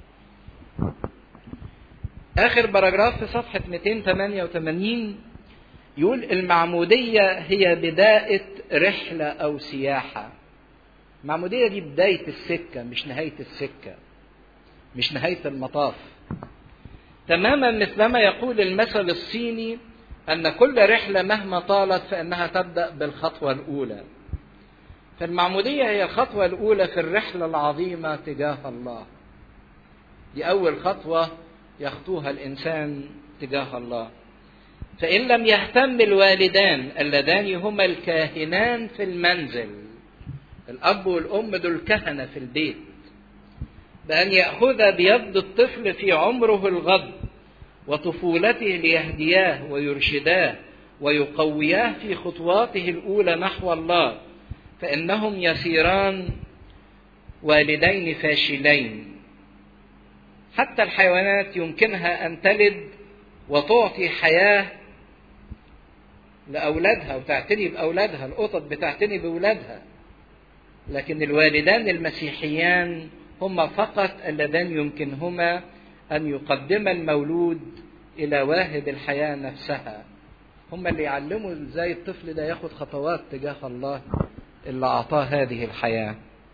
آخر باراجراف في صفحة 288 يقول المعمودية هي بداية رحلة أو سياحة المعمودية دي بداية السكة مش نهاية السكة مش نهاية المطاف تماما مثلما يقول المثل الصيني أن كل رحلة مهما طالت فإنها تبدأ بالخطوة الأولى فالمعمودية هي الخطوة الأولى في الرحلة العظيمة تجاه الله دي أول خطوة يخطوها الإنسان تجاه الله فإن لم يهتم الوالدان اللذان هما الكاهنان في المنزل الأب والأم دول كهنة في البيت بأن يأخذ بيد الطفل في عمره الغض وطفولته ليهدياه ويرشداه ويقوياه في خطواته الأولى نحو الله فإنهم يسيران والدين فاشلين حتى الحيوانات يمكنها أن تلد وتعطي حياة لأولادها وتعتني بأولادها القطط بتعتني بأولادها لكن الوالدان المسيحيان هما فقط اللذان يمكنهما أن يقدم المولود إلى واهب الحياة نفسها هما اللي يعلموا ازاي الطفل ده ياخد خطوات تجاه الله اللي أعطاه هذه الحياة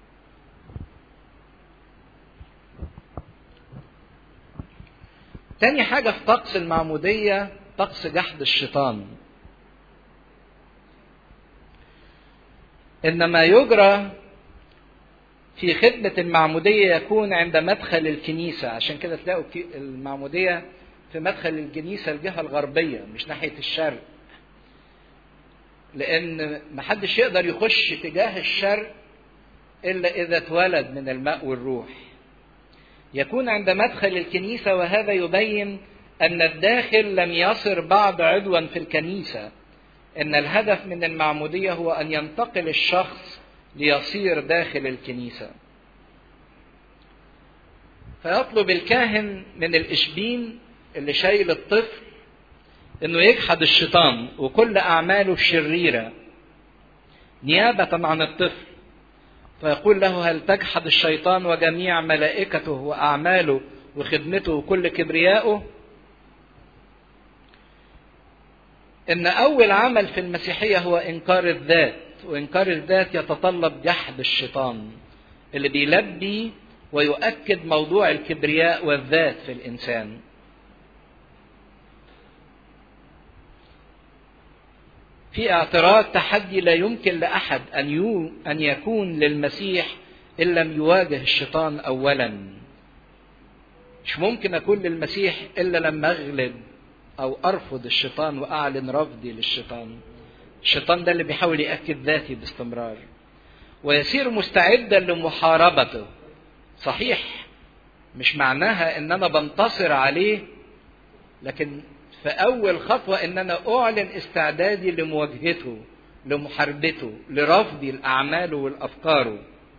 تاني حاجة في طقس المعمودية طقس جحد الشيطان إن ما يجرى في خدمة المعمودية يكون عند مدخل الكنيسة عشان كده تلاقوا المعمودية في مدخل الكنيسة الجهة الغربية مش ناحية الشرق لأن محدش يقدر يخش تجاه الشرق إلا إذا اتولد من الماء والروح يكون عند مدخل الكنيسة وهذا يبين أن الداخل لم يصر بعد عضوا في الكنيسة إن الهدف من المعمودية هو أن ينتقل الشخص ليصير داخل الكنيسة فيطلب الكاهن من الإشبين اللي شايل الطفل انه يجحد الشيطان وكل اعماله الشريره نيابه عن الطفل فيقول له هل تجحد الشيطان وجميع ملائكته واعماله وخدمته وكل كبريائه ان اول عمل في المسيحيه هو انكار الذات وانكار الذات يتطلب جحد الشيطان اللي بيلبي ويؤكد موضوع الكبرياء والذات في الانسان في اعتراض تحدي لا يمكن لاحد ان يو ان يكون للمسيح ان لم يواجه الشيطان اولا مش ممكن اكون للمسيح الا لما اغلب او ارفض الشيطان واعلن رفضي للشيطان الشيطان ده اللي بيحاول ياكد ذاتي باستمرار ويصير مستعدا لمحاربته صحيح مش معناها ان انا بنتصر عليه لكن فأول خطوة إن أنا أعلن استعدادي لمواجهته لمحاربته لرفضي لأعماله والأفكاره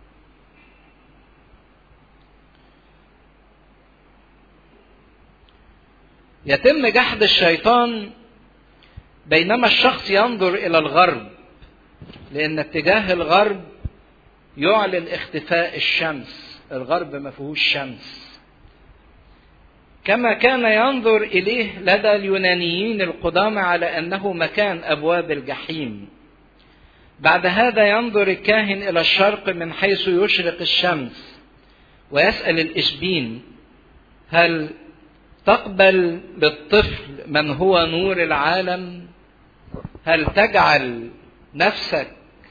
يتم جحد الشيطان بينما الشخص ينظر إلى الغرب لأن اتجاه الغرب يعلن اختفاء الشمس الغرب ما فيهوش شمس كما كان ينظر اليه لدى اليونانيين القدامى على انه مكان ابواب الجحيم بعد هذا ينظر الكاهن الى الشرق من حيث يشرق الشمس ويسال الاشبين هل تقبل بالطفل من هو نور العالم هل تجعل نفسك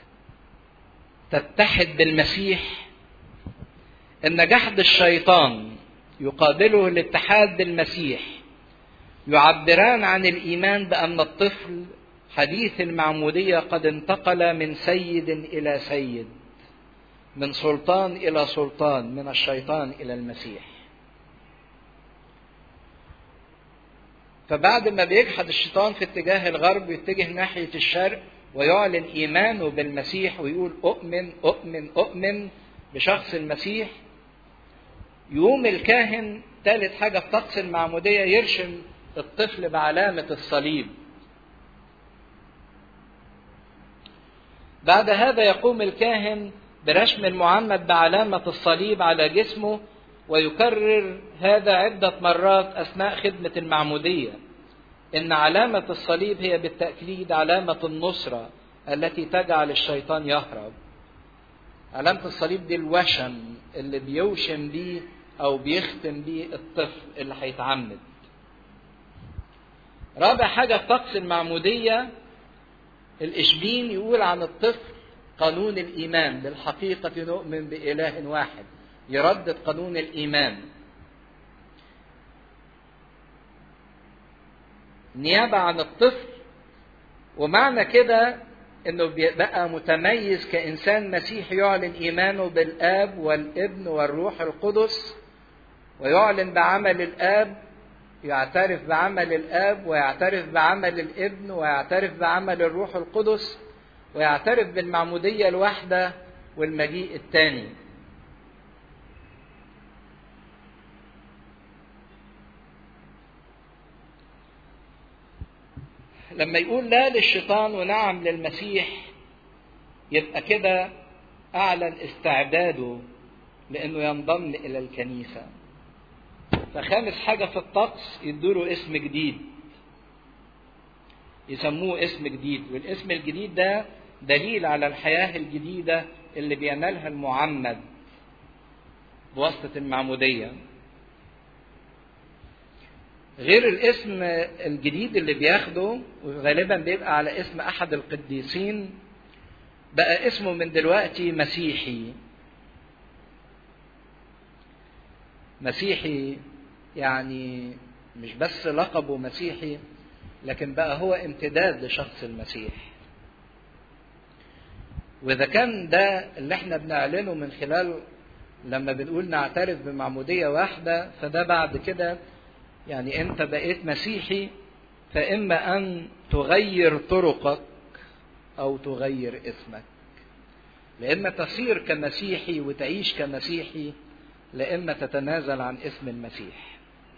تتحد بالمسيح ان جحد الشيطان يقابله الاتحاد بالمسيح يعبران عن الايمان بان الطفل حديث المعموديه قد انتقل من سيد الى سيد من سلطان الى سلطان من الشيطان الى المسيح فبعد ما بيجحد الشيطان في اتجاه الغرب يتجه ناحيه الشرق ويعلن ايمانه بالمسيح ويقول اؤمن اؤمن اؤمن بشخص المسيح يقوم الكاهن ثالث حاجة في طقس المعمودية يرشم الطفل بعلامة الصليب بعد هذا يقوم الكاهن برشم المعمد بعلامة الصليب على جسمه ويكرر هذا عدة مرات أثناء خدمة المعمودية إن علامة الصليب هي بالتأكيد علامة النصرة التي تجعل الشيطان يهرب علامة الصليب دي الوشم اللي بيوشم بيه أو بيختم بيه الطفل اللي هيتعمد رابع حاجة في طقس المعمودية الإشبين يقول عن الطفل قانون الإيمان بالحقيقة نؤمن بإله واحد يردد قانون الإيمان نيابة عن الطفل ومعنى كده انه بقى متميز كانسان مسيحي يعلن ايمانه بالاب والابن والروح القدس ويعلن بعمل الاب يعترف بعمل الاب ويعترف بعمل الابن ويعترف بعمل الروح القدس ويعترف بالمعموديه الواحده والمجيء الثاني لما يقول لا للشيطان ونعم للمسيح يبقى كده اعلن استعداده لانه ينضم الى الكنيسه فخامس حاجه في الطقس يدوله اسم جديد يسموه اسم جديد والاسم الجديد ده دليل على الحياه الجديده اللي بينالها المعمد بواسطه المعموديه غير الاسم الجديد اللي بياخده وغالبا بيبقى على اسم احد القديسين بقى اسمه من دلوقتي مسيحي مسيحي يعني مش بس لقبه مسيحي لكن بقى هو امتداد لشخص المسيح واذا كان ده اللي احنا بنعلنه من خلال لما بنقول نعترف بمعموديه واحده فده بعد كده يعني انت بقيت مسيحي فاما ان تغير طرقك او تغير اسمك لاما تصير كمسيحي وتعيش كمسيحي لاما تتنازل عن اسم المسيح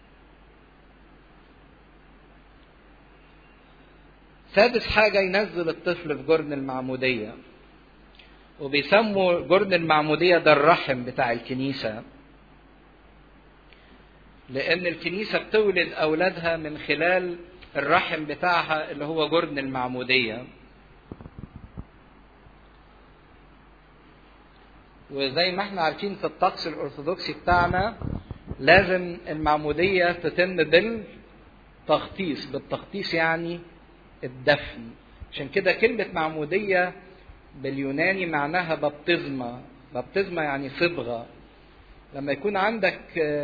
سادس حاجة ينزل الطفل في جرن المعمودية وبيسموا جرن المعمودية ده الرحم بتاع الكنيسة لأن الكنيسة بتولد أولادها من خلال الرحم بتاعها اللي هو جرن المعمودية. وزي ما احنا عارفين في الطقس الأرثوذكسي بتاعنا لازم المعمودية تتم بالتغطيس، بالتغطيس يعني الدفن. عشان كده كلمة معمودية باليوناني معناها بابتزما، بابتزما يعني صبغة. لما يكون عندك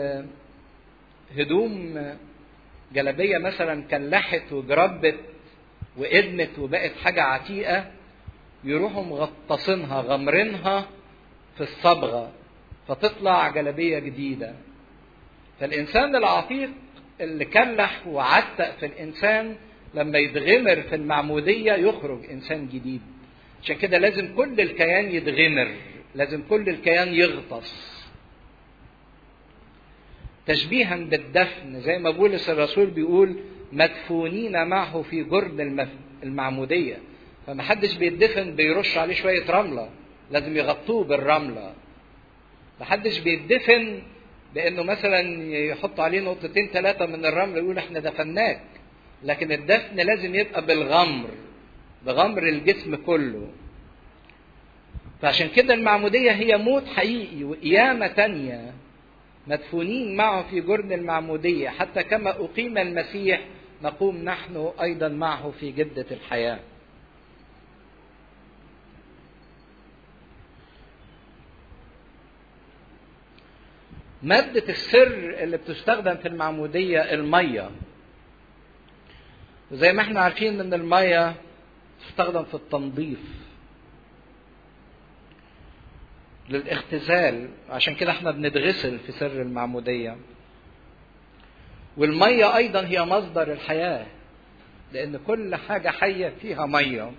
هدوم جلبيه مثلا كلحت وجربت وادمت وبقت حاجه عتيقه يروحوا مغطسينها غمرينها في الصبغه فتطلع جلبيه جديده فالانسان العتيق اللي كلح وعتق في الانسان لما يتغمر في المعموديه يخرج انسان جديد عشان كده لازم كل الكيان يتغمر لازم كل الكيان يغطس تشبيها بالدفن زي ما بولس الرسول بيقول مدفونين معه في جرن المعمودية فمحدش بيدفن بيرش عليه شوية رملة لازم يغطوه بالرملة محدش بيدفن بانه مثلا يحط عليه نقطتين ثلاثة من الرمل يقول احنا دفناك لكن الدفن لازم يبقى بالغمر بغمر الجسم كله فعشان كده المعمودية هي موت حقيقي وقيامة تانية مدفونين معه في جرن المعمودية حتى كما أقيم المسيح نقوم نحن أيضا معه في جدة الحياة مادة السر اللي بتستخدم في المعمودية المية وزي ما احنا عارفين ان المية تستخدم في التنظيف للاختزال عشان كده احنا بنتغسل في سر المعمودية والمية أيضا هي مصدر الحياة لأن كل حاجة حية فيها مية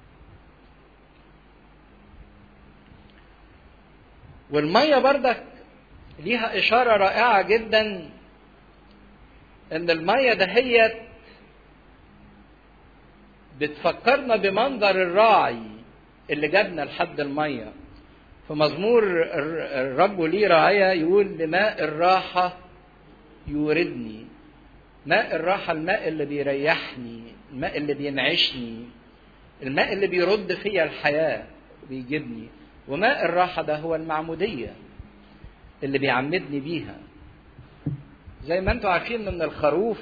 والمية بردك ليها إشارة رائعة جدا إن المية دهيت بتفكرنا بمنظر الراعي اللي جابنا لحد الميه في مزمور الرب لي رعاية يقول لماء الراحة يوردني ماء الراحة الماء اللي بيريحني الماء اللي بينعشني الماء اللي بيرد فيا الحياة بيجيبني وماء الراحة ده هو المعمودية اللي بيعمدني بيها زي ما انتم عارفين ان الخروف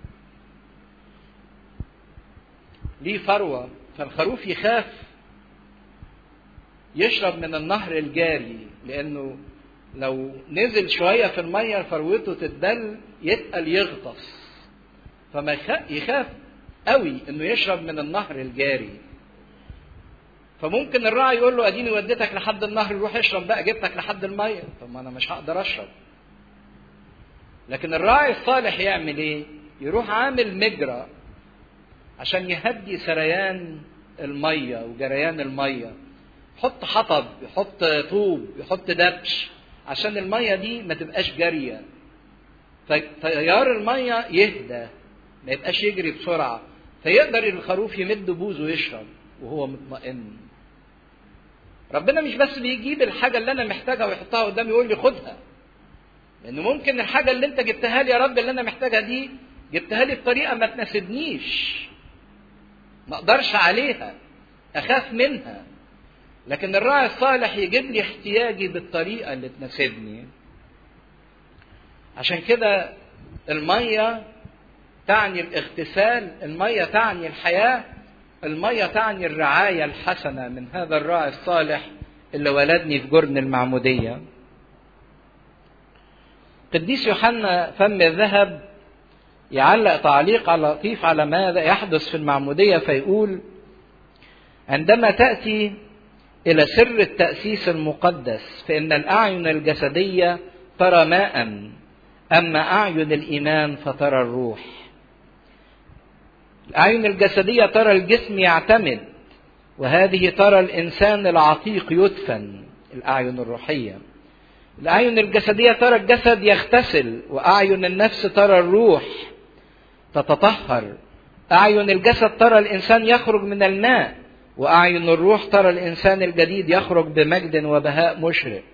ليه فروة فالخروف يخاف يشرب من النهر الجاري لانه لو نزل شوية في المية فروته تتدل يتقل يغطس فما يخاف قوي انه يشرب من النهر الجاري فممكن الراعي يقول له اديني وديتك لحد النهر روح اشرب بقى جبتك لحد الميه طب ما انا مش هقدر اشرب لكن الراعي الصالح يعمل ايه يروح عامل مجرى عشان يهدي سريان الميه وجريان الميه يحط حطب يحط طوب يحط دبش عشان الميه دي ما تبقاش جاريه تيار الميه يهدى ما يبقاش يجري بسرعه فيقدر الخروف يمد بوزه ويشرب وهو مطمئن ربنا مش بس بيجيب الحاجه اللي انا محتاجها ويحطها قدامي يقول لي خدها لان ممكن الحاجه اللي انت جبتها لي يا رب اللي انا محتاجها دي جبتها لي بطريقه ما تناسبنيش ما اقدرش عليها اخاف منها لكن الراعي الصالح يجيب لي احتياجي بالطريقه اللي تناسبني عشان كده الميه تعني الاغتسال الميه تعني الحياه الميه تعني الرعايه الحسنه من هذا الراعي الصالح اللي ولدني في جرن المعموديه قديس يوحنا فم الذهب يعلق تعليق على لطيف على ماذا يحدث في المعموديه فيقول عندما تاتي الى سر التاسيس المقدس فان الاعين الجسديه ترى ماء اما اعين الايمان فترى الروح الاعين الجسديه ترى الجسم يعتمد وهذه ترى الانسان العتيق يدفن الاعين الروحيه الاعين الجسديه ترى الجسد يغتسل واعين النفس ترى الروح تتطهر اعين الجسد ترى الانسان يخرج من الماء واعين الروح ترى الانسان الجديد يخرج بمجد وبهاء مشرق